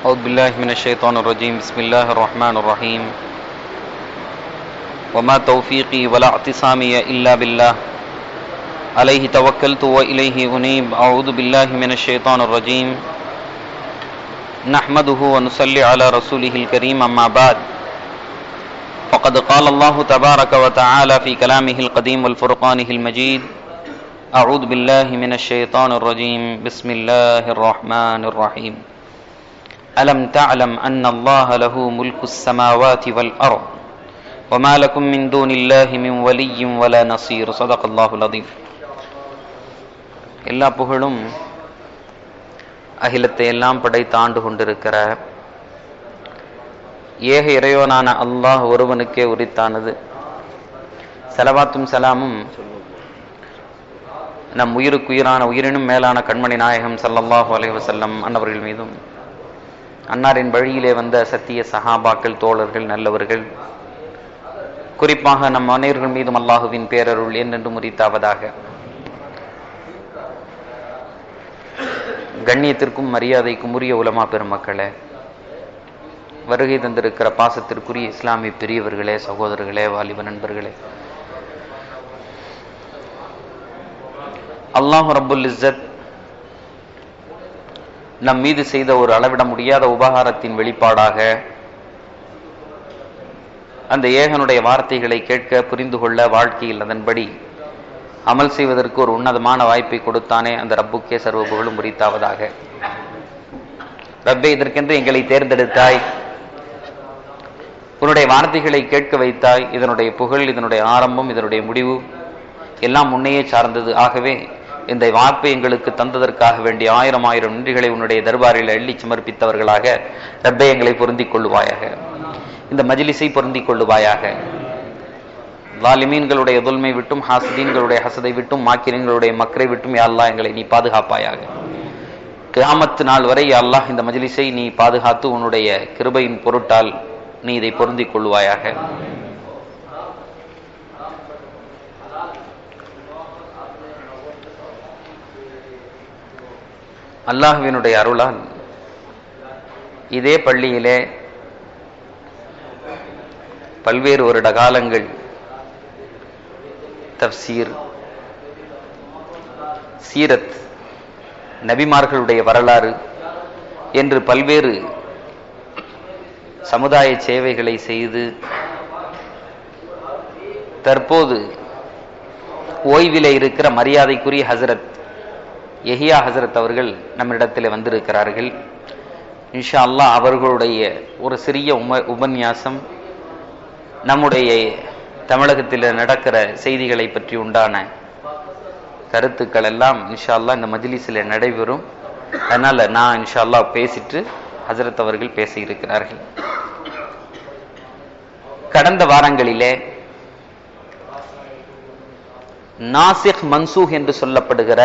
أعوذ بالله من الشيطان الرجيم بسم الله الرحمن الرحيم وما توفيقي ولا اعتصامي إلا بالله عليه توكلت وإليه أنيب أعوذ بالله من الشيطان الرجيم نحمده ونصلي على رسوله الكريم أما بعد فقد قال الله تبارك وتعالى في كلامه القديم والفرقانه المجيد أعوذ بالله من الشيطان الرجيم بسم الله الرحمن الرحيم ألم تعلم أن الله له ملك السماوات والأرض وما لكم من دون الله من ولي ولا نصير صدق الله العظيم எல்லா புகழும் அகிலத்தை எல்லாம் படைத்து ஆண்டு கொண்டிருக்கிற ஏக இறைவனான அல்லாஹ் ஒருவனுக்கே உரித்தானது செலவாத்தும் சலாமும் நம் உயிருக்குயிரான உயிரினும் மேலான கண்மணி நாயகம் சல்லல்லாஹு அலைஹி வஸல்லம் அன்னவர்கள் மீதும் அன்னாரின் வழியிலே வந்த சத்திய சஹாபாக்கள் தோழர்கள் நல்லவர்கள் குறிப்பாக நம் அனைவர்கள் மீதும் அல்லாஹுவின் பேரருள் என்றென்று முறித்தாவதாக கண்ணியத்திற்கும் மரியாதைக்கும் உரிய உலமா பெருமக்களே வருகை தந்திருக்கிற பாசத்திற்குரிய இஸ்லாமிய பெரியவர்களே சகோதரர்களே வாலிப நண்பர்களே அல்லாஹு ரப்புல் இஸ்ஸத் நம் மீது செய்த ஒரு அளவிட முடியாத உபகாரத்தின் வெளிப்பாடாக அந்த ஏகனுடைய வார்த்தைகளை கேட்க புரிந்து கொள்ள வாழ்க்கையில் அதன்படி அமல் செய்வதற்கு ஒரு உன்னதமான வாய்ப்பை கொடுத்தானே அந்த ரப்புக்கே சர்வ புகழும் முறித்தாவதாக ரப்பே இதற்கென்று எங்களை தேர்ந்தெடுத்தாய் உன்னுடைய வார்த்தைகளை கேட்க வைத்தாய் இதனுடைய புகழ் இதனுடைய ஆரம்பம் இதனுடைய முடிவு எல்லாம் முன்னையே சார்ந்தது ஆகவே இந்த வாய்ப்பை எங்களுக்கு தந்ததற்காக வேண்டிய ஆயிரம் ஆயிரம் நன்றிகளை உன்னுடைய தர்பாரில் எள்ளி சமர்ப்பித்தவர்களாக ரப்பே எங்களை பொருந்திக் கொள்ளுவாயாக இந்த மஜிலிசை பொருந்திக் கொள்ளுவாயாக வாலிமீன்களுடைய துல்மை விட்டும் ஹாசதீன்களுடைய ஹசதை விட்டும் மாக்கிரங்களுடைய மக்கரை விட்டும் யாழ்லா எங்களை நீ பாதுகாப்பாயாக கிராமத்து நாள் வரை அல்லாஹ் இந்த மஜிலிசை நீ பாதுகாத்து உன்னுடைய கிருபையின் பொருட்டால் நீ இதை பொருந்திக் கொள்வாயாக அல்லாஹுவினுடைய அருளால் இதே பள்ளியிலே பல்வேறு வருட காலங்கள் தப்சீர் சீரத் நபிமார்களுடைய வரலாறு என்று பல்வேறு சமுதாய சேவைகளை செய்து தற்போது ஓய்விலே இருக்கிற மரியாதைக்குரிய ஹசரத் எஹியா ஹசரத் அவர்கள் நம்மிடத்தில் வந்திருக்கிறார்கள் இன்ஷா அல்லாஹ் அவர்களுடைய ஒரு சிறிய உம உபன்யாசம் நம்முடைய தமிழகத்தில் நடக்கிற செய்திகளை பற்றி உண்டான கருத்துக்கள் எல்லாம் இன்ஷா அல்லா இந்த மஜ்லிஸில் நடைபெறும் அதனால நான் இன்ஷா அல்லா பேசிட்டு ஹசரத் அவர்கள் பேசியிருக்கிறார்கள் கடந்த வாரங்களிலே நாசிக் மன்சூக் என்று சொல்லப்படுகிற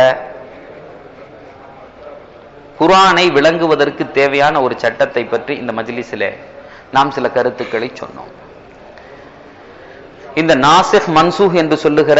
குரானை விளங்குவதற்கு தேவையான ஒரு சட்டத்தை பற்றி இந்த மஜ்லிஸில் நாம் சில கருத்துக்களை சொன்னோம் இந்த நாசிக் மன்சூக் என்று சொல்லுகிற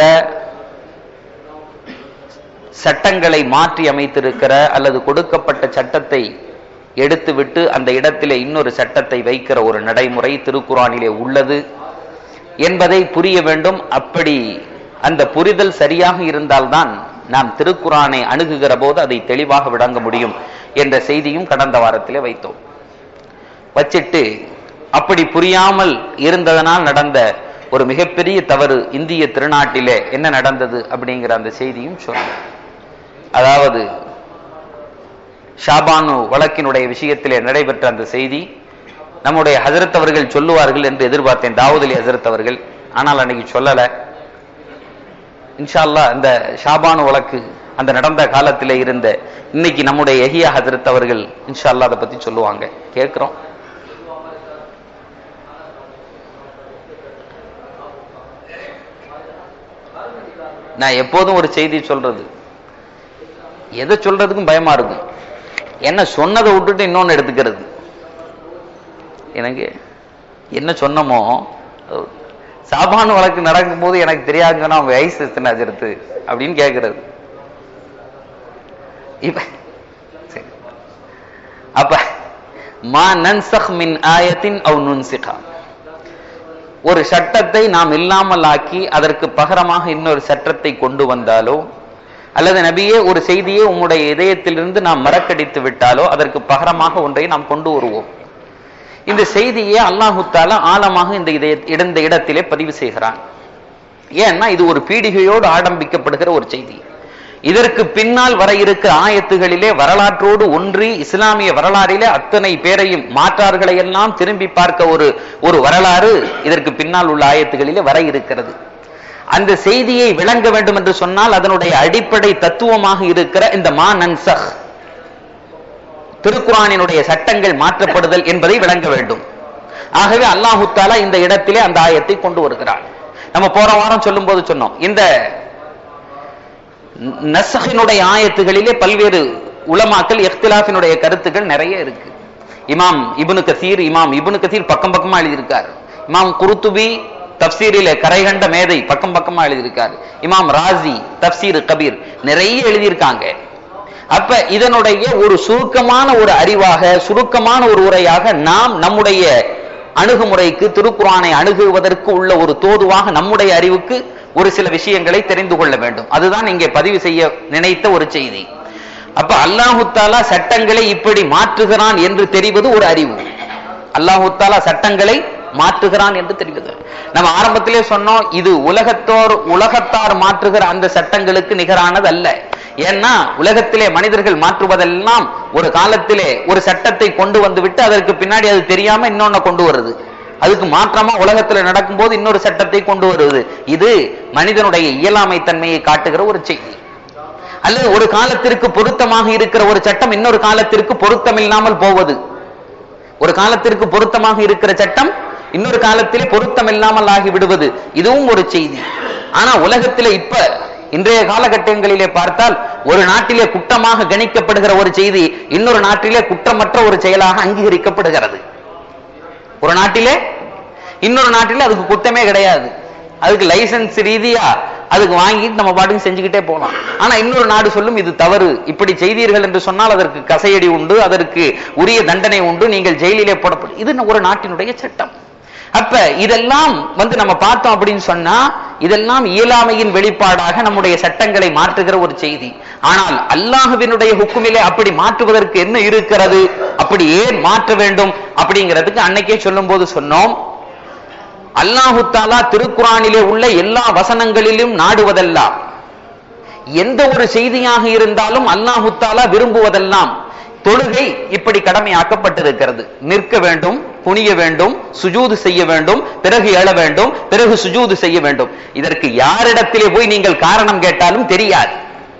சட்டங்களை மாற்றி அமைத்திருக்கிற அல்லது கொடுக்கப்பட்ட சட்டத்தை எடுத்துவிட்டு அந்த இடத்திலே இன்னொரு சட்டத்தை வைக்கிற ஒரு நடைமுறை திருக்குறானிலே உள்ளது என்பதை புரிய வேண்டும் அப்படி அந்த புரிதல் சரியாக இருந்தால்தான் நாம் திருக்குறானை அணுகுகிற போது அதை தெளிவாக விளங்க முடியும் என்ற செய்தியும் கடந்த வாரத்திலே வைத்தோம் வச்சிட்டு அப்படி புரியாமல் இருந்ததனால் நடந்த ஒரு மிகப்பெரிய தவறு இந்திய திருநாட்டிலே என்ன நடந்தது அப்படிங்கிற அந்த செய்தியும் சொன்னோம் அதாவது ஷாபானு வழக்கினுடைய விஷயத்திலே நடைபெற்ற அந்த செய்தி நம்முடைய ஹசரத் அவர்கள் சொல்லுவார்கள் என்று எதிர்பார்த்தேன் தாவூத் அலி ஹசரத் அவர்கள் ஆனால் அன்னைக்கு சொல்லல இன்ஷால்லா இந்த ஷாபானு வழக்கு அந்த நடந்த காலத்தில் இருந்த இன்னைக்கு நம்முடைய எஹியா ஹசரத் அவர்கள் இன்ஷால்லா அதை பத்தி சொல்லுவாங்க கேட்கிறோம் நான் எப்போதும் ஒரு செய்தி சொல்றது எதை சொல்றதுக்கும் பயமா இருக்கும் என்ன சொன்னதை விட்டுட்டு இன்னொன்னு எடுத்துக்கிறது எனக்கு என்ன சொன்னமோ சாபான் வழக்கு நடக்கும் போது எனக்கு தெரியாதுன்னா அவங்க வயசு எத்தனை அஜரத்து அப்படின்னு கேட்கறது இப்ப சரி. அப்ப மா நன்சஹ் மின் ஆயத்தின் அவ் நுன்சிகா ஒரு சட்டத்தை நாம் இல்லாமல் ஆக்கி அதற்கு பகரமாக இன்னொரு சட்டத்தை கொண்டு வந்தாலோ அல்லது நபியே ஒரு செய்தியை உம்முடைய இதயத்திலிருந்து நாம் மறக்கடித்து விட்டாலோ அதற்கு பகரமாக ஒன்றை நாம் கொண்டு வருவோம் இந்த செய்தியை அல்லாஹு தாலா ஆழமாக இந்த இதய இந்த இடத்திலே பதிவு செய்கிறான் ஏன்னா இது ஒரு பீடிகையோடு ஆடம்பிக்கப்படுகிற ஒரு செய்தி இதற்கு பின்னால் வர இருக்கிற ஆயத்துகளிலே வரலாற்றோடு ஒன்றி இஸ்லாமிய வரலாறிலே அத்தனை பேரையும் மாற்றார்களை எல்லாம் திரும்பி பார்க்க ஒரு ஒரு வரலாறு இதற்கு பின்னால் உள்ள ஆயத்துகளிலே வர இருக்கிறது அந்த செய்தியை விளங்க வேண்டும் என்று சொன்னால் அதனுடைய அடிப்படை தத்துவமாக இருக்கிற இந்த மா நன்சஹ் திருக்குறானினுடைய சட்டங்கள் மாற்றப்படுதல் என்பதை விளங்க வேண்டும் ஆகவே அல்லாஹு தாலா இந்த இடத்திலே அந்த ஆயத்தை கொண்டு வருகிறார் நம்ம போற வாரம் சொல்லும் போது சொன்னோம் இந்த நசகினுடைய ஆயத்துகளிலே பல்வேறு உலமாக்கள் இஃப்திலாஃபினுடைய கருத்துக்கள் நிறைய இருக்கு இமாம் இப்னு கசீர் இமாம் இப்னு கசீர் பக்கம் பக்கமா எழுதியிருக்கார் இமாம் குருத்துபி தப்சீரிலே கரைகண்ட மேதை பக்கம் பக்கமா எழுதியிருக்கார் இமாம் ராசி தப்சீர் கபீர் நிறைய எழுதியிருக்காங்க அப்ப இதனுடைய ஒரு சுருக்கமான ஒரு அறிவாக சுருக்கமான ஒரு உரையாக நாம் நம்முடைய அணுகுமுறைக்கு திருக்குறானை அணுகுவதற்கு உள்ள ஒரு தோதுவாக நம்முடைய அறிவுக்கு ஒரு சில விஷயங்களை தெரிந்து கொள்ள வேண்டும் அதுதான் இங்கே பதிவு செய்ய நினைத்த ஒரு செய்தி அப்ப அல்லாஹு தாலா சட்டங்களை இப்படி மாற்றுகிறான் என்று தெரிவது ஒரு அறிவு அல்லாஹு தாலா சட்டங்களை மாற்றுகிறான் என்று தெரிவது நம்ம ஆரம்பத்திலே சொன்னோம் இது உலகத்தோர் உலகத்தார் மாற்றுகிற அந்த சட்டங்களுக்கு நிகரானது அல்ல ஏன்னா உலகத்திலே மனிதர்கள் மாற்றுவதெல்லாம் ஒரு காலத்திலே ஒரு சட்டத்தை கொண்டு வந்து விட்டு அதற்கு பின்னாடி அது தெரியாம இன்னொன்னு கொண்டு வருது அதுக்கு மாற்றமா உலகத்துல நடக்கும்போது இன்னொரு சட்டத்தை கொண்டு வருவது இது மனிதனுடைய இயலாமை தன்மையை காட்டுகிற ஒரு செய்தி அல்லது ஒரு காலத்திற்கு பொருத்தமாக இருக்கிற ஒரு சட்டம் இன்னொரு காலத்திற்கு பொருத்தம் இல்லாமல் போவது ஒரு காலத்திற்கு பொருத்தமாக இருக்கிற சட்டம் இன்னொரு காலத்திலே பொருத்தம் இல்லாமல் ஆகி விடுவது இதுவும் ஒரு செய்தி ஆனா உலகத்திலே இப்ப இன்றைய காலகட்டங்களிலே பார்த்தால் ஒரு நாட்டிலே குற்றமாக கணிக்கப்படுகிற ஒரு செய்தி இன்னொரு நாட்டிலே குற்றமற்ற ஒரு செயலாக அங்கீகரிக்கப்படுகிறது ஒரு நாட்டிலே இன்னொரு நாட்டிலே அதுக்கு குத்தமே கிடையாது அதுக்கு லைசன்ஸ் ரீதியா அதுக்கு வாங்கிட்டு நம்ம பாட்டுக்கு செஞ்சுக்கிட்டே போகலாம் ஆனா இன்னொரு நாடு சொல்லும் இது தவறு இப்படி செய்தீர்கள் என்று சொன்னால் அதற்கு கசையடி உண்டு அதற்கு உரிய தண்டனை உண்டு நீங்கள் ஜெயிலிலே போடப்படும் இது ஒரு நாட்டினுடைய சட்டம் அப்ப இதெல்லாம் வந்து நம்ம பார்த்தோம் அப்படின்னு சொன்னா இதெல்லாம் இயலாமையின் வெளிப்பாடாக நம்முடைய சட்டங்களை மாற்றுகிற ஒரு செய்தி ஆனால் அல்லாஹுவினுடைய ஹுக்குமிலே அப்படி மாற்றுவதற்கு என்ன இருக்கிறது அப்படி ஏன் மாற்ற வேண்டும் அப்படிங்கிறதுக்கு அன்னைக்கே சொல்லும் போது சொன்னோம் அல்லாஹு தாலா திருக்குறானிலே உள்ள எல்லா வசனங்களிலும் நாடுவதெல்லாம் எந்த ஒரு செய்தியாக இருந்தாலும் அல்லாஹு தாலா விரும்புவதெல்லாம் தொழுகை இப்படி கடமையாக்கப்பட்டிருக்கிறது நிற்க வேண்டும் குனிய வேண்டும் சுஜூது செய்ய வேண்டும் பிறகு எழ வேண்டும் பிறகு சுஜூது செய்ய வேண்டும் இதற்கு யாரிடத்திலே போய் நீங்கள் காரணம் கேட்டாலும் தெரியாது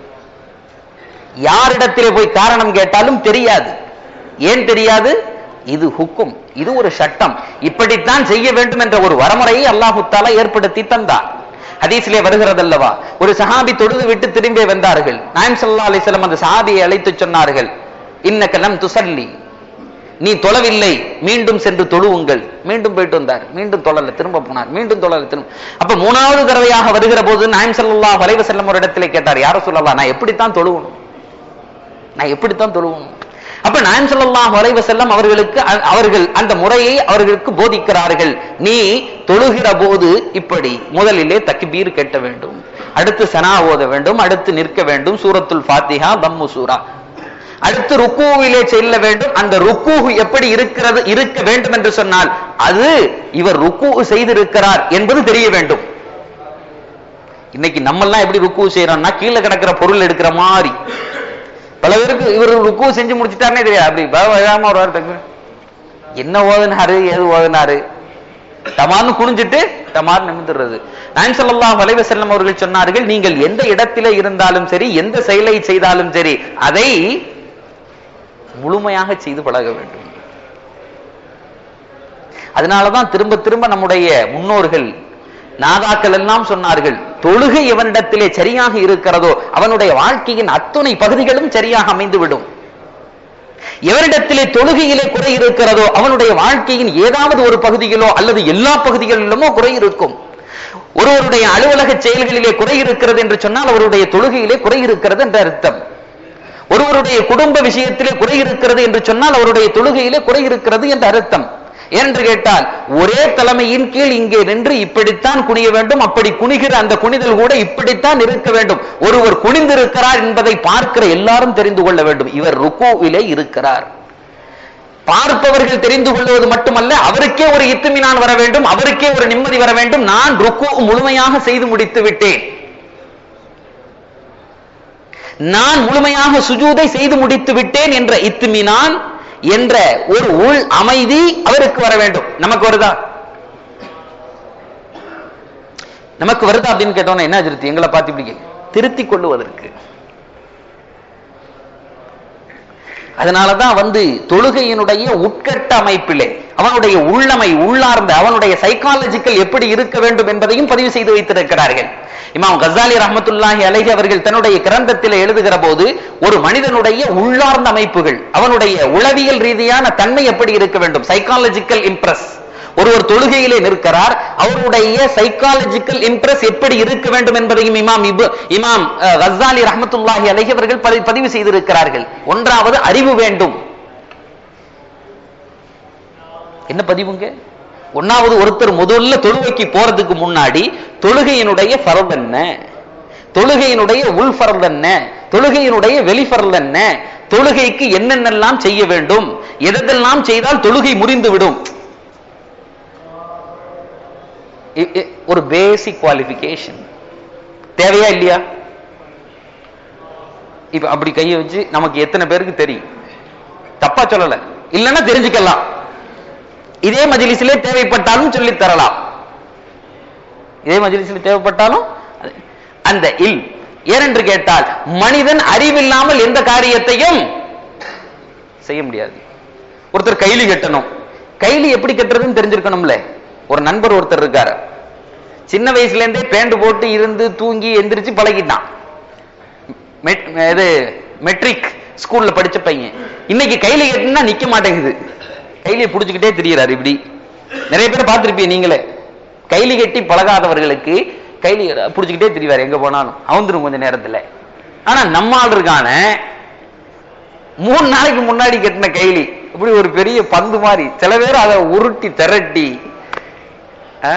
யாரிடத்திலே போய் காரணம் கேட்டாலும் தெரியாது ஏன் தெரியாது இது ஹுக்கும் இது ஒரு சட்டம் இப்படித்தான் செய்ய வேண்டும் என்ற ஒரு வரமுறையை அல்லாஹு தாலா ஏற்படுத்தி தந்தார் ஹதீஸிலே வருகிறது அல்லவா ஒரு சஹாபி தொழுது விட்டு திரும்பி வந்தார்கள் நாயம் சல்லா அலிஸ்லம் அந்த சஹாபியை அழைத்து சொன்னார்கள் இன்னக்கலம் துசல்லி நீ தொழவில்லை மீண்டும் சென்று தொழுவுங்கள் மீண்டும் போயிட்டு வந்தார் மீண்டும் தொழல திரும்ப போனார் மீண்டும் தொழல திரும்ப அப்ப மூணாவது தடவையாக வருகிற போது நாயம் சல்லா வலைவ செல்லம் ஒரு இடத்துல கேட்டார் யார சொல்லலாம் நான் எப்படித்தான் தொழுவணும் நான் எப்படித்தான் தொழுவணும் அப்ப நாயம் சல்லாஹ் வலைவ செல்லம் அவர்களுக்கு அவர்கள் அந்த முறையை அவர்களுக்கு போதிக்கிறார்கள் நீ தொழுகிற போது இப்படி முதலிலே தக்பீர் கட்ட வேண்டும் அடுத்து சனா ஓத வேண்டும் அடுத்து நிற்க வேண்டும் சூரத்துல் ஃபாத்திஹா தம்மு சூரா அடுத்து ருக்குவிலே செல்ல வேண்டும் அந்த ருக்கு எப்படி இருக்கிறது இருக்க வேண்டும் என்று சொன்னால் அது இவர் ருக்கு செய்திருக்கிறார் என்பது தெரிய வேண்டும் இன்னைக்கு நம்ம எல்லாம் எப்படி ருக்கு செய்யறோம்னா கீழே கிடக்கிற பொருள் எடுக்கிற மாதிரி பல பேருக்கு இவர் ருக்கு செஞ்சு முடிச்சுட்டாருனே தெரியாது அப்படி வேகமா ஒரு வாரத்துக்கு என்ன ஓதுனாரு ஏது ஓதுனாரு தமார்னு குனிஞ்சிட்டு தமார் நிமிந்துடுறது நான் சொல்லலாம் வலைவ செல்லம் அவர்கள் சொன்னார்கள் நீங்கள் எந்த இடத்திலே இருந்தாலும் சரி எந்த செயலை செய்தாலும் சரி அதை முழுமையாக செய்து பழக வேண்டும் அதனாலதான் திரும்ப திரும்ப நம்முடைய முன்னோர்கள் நாதாக்கள் எல்லாம் சொன்னார்கள் தொழுகை எவனிடத்திலே சரியாக இருக்கிறதோ அவனுடைய வாழ்க்கையின் அத்துணை பகுதிகளும் சரியாக அமைந்துவிடும் எவரிடத்திலே தொழுகையிலே குறை இருக்கிறதோ அவனுடைய வாழ்க்கையின் ஏதாவது ஒரு பகுதியிலோ அல்லது எல்லா பகுதிகளிலுமோ குறை இருக்கும் ஒருவருடைய அலுவலக செயல்களிலே குறை இருக்கிறது என்று சொன்னால் அவருடைய தொழுகையிலே குறை இருக்கிறது என்ற அர்த்தம் ஒருவருடைய குடும்ப விஷயத்திலே குறை இருக்கிறது என்று சொன்னால் அவருடைய தொழுகையிலே குறை இருக்கிறது என்று அர்த்தம் என்று கேட்டால் ஒரே தலைமையின் கீழ் இங்கே நின்று இப்படித்தான் குனிய வேண்டும் அப்படி குனிகிற அந்த குனிதல் கூட இப்படித்தான் இருக்க வேண்டும் ஒருவர் குனிந்திருக்கிறார் என்பதை பார்க்கிற எல்லாரும் தெரிந்து கொள்ள வேண்டும் இவர் ருக்குவிலே இருக்கிறார் பார்ப்பவர்கள் தெரிந்து கொள்வது மட்டுமல்ல அவருக்கே ஒரு இத்துமினான் வர வேண்டும் அவருக்கே ஒரு நிம்மதி வர வேண்டும் நான் ருக்கு முழுமையாக செய்து முடித்து விட்டேன் நான் முழுமையாக சுஜூதை செய்து முடித்து விட்டேன் என்ற இத்துமினான் என்ற ஒரு உள் அமைதி அவருக்கு வர வேண்டும் நமக்கு வருதா நமக்கு வருதா அப்படின்னு கேட்டோம்னா என்ன திருத்தி எங்களை பார்த்து இப்படி திருத்திக் கொள்ளுவதற்கு அதனாலதான் வந்து தொழுகையினுடைய உட்கட்ட அமைப்பிலே அவனுடைய உள்ளமை உள்ளார்ந்த அவனுடைய சைக்காலஜிக்கல் எப்படி இருக்க வேண்டும் என்பதையும் பதிவு செய்து வைத்திருக்கிறார்கள் இமாம் கசாலி ரஹமத்துல்லாஹி அலைஹி அவர்கள் தன்னுடைய கிரந்தத்தில் எழுதுகிற போது ஒரு மனிதனுடைய உள்ளார்ந்த அமைப்புகள் அவனுடைய உளவியல் ரீதியான தன்மை எப்படி இருக்க வேண்டும் சைக்காலஜிக்கல் இம்ப்ரெஸ் ஒருவர் தொழுகையிலே நிற்கிறார் அவருடைய சைக்காலஜிக்கல் இம்ப்ரெஸ் எப்படி இருக்க வேண்டும் என்பதையும் இமாம் இபு இமாம் கசாலி ரஹமத்துல்லாஹி அலைஹி அவர்கள் பதி- பதிவு செய்திருக்கிறார்கள் ஒன்றாவது அறிவு வேண்டும் என்ன பதிவுங்க ஒன்னாவது ஒருத்தர் முதல்ல தொழுகைக்கு போறதுக்கு முன்னாடி தொழுகையினுடைய ஃபரத் என்ன தொழுகையினுடைய உள் ஃபரத் என்ன தொழுகையினுடைய வெளி ஃபரத் என்ன தொழுகைக்கு என்னென்னலாம் செய்ய வேண்டும் எதெல்லாம் செய்தால் தொழுகை முறிந்து விடும் இ- இ- ஒரு பேசிக் குவாலிபிகேஷன் தேவையா இல்லையா இப்ப அப்படி கையை வச்சு நமக்கு எத்தனை பேருக்கு தெரியும் தப்பா சொல்லல இல்லைன்னா தெரிஞ்சுக்கலாம் இதே மஜ்லிஸிலே தேவைப்பட்டாலும் சொல்லித் தரலாம் இதே மஜ்லிஸில் தேவைப்பட்டாலும் அது- அந்த இல் ஏனென்று கேட்டால் மனிதன் அறிவில்லாமல் எந்த காரியத்தையும் செய்ய முடியாது ஒருத்தர் கைலி கட்டணும் கைலி எப்படி கட்டுறதுன்னு தெரிஞ்சிருக்கணும்ல ஒரு நண்பர் ஒருத்தர் இருக்காரு சின்ன வயசுல இருந்தே பேண்ட் போட்டு இருந்து தூங்கி எந்திரிச்சு பழகிட்டான் மெட்- இது மெட்ரிக் ஸ்கூல்ல படிச்ச பையன் இன்னைக்கு கையில கட்டினா நிக்க மாட்டேங்குது கையில புடிச்சுக்கிட்டே திரியறாரு இப்படி நிறைய பேர் பார்த்திருப்பீங்க நீங்களே கைலி கட்டி பழகாதவர்களுக்கு கைலி புடிச்சுக்கிட்டே திரிவார் எங்க போனாலும் அவந்துரும் கொஞ்ச நேரத்துல ஆனா நம்ம ஆள் இருக்கான மூணு நாளைக்கு முன்னாடி கட்டின கைலி இப்படி ஒரு பெரிய பந்து மாதிரி சில பேர் அதை உருட்டி திரட்டி ஆ?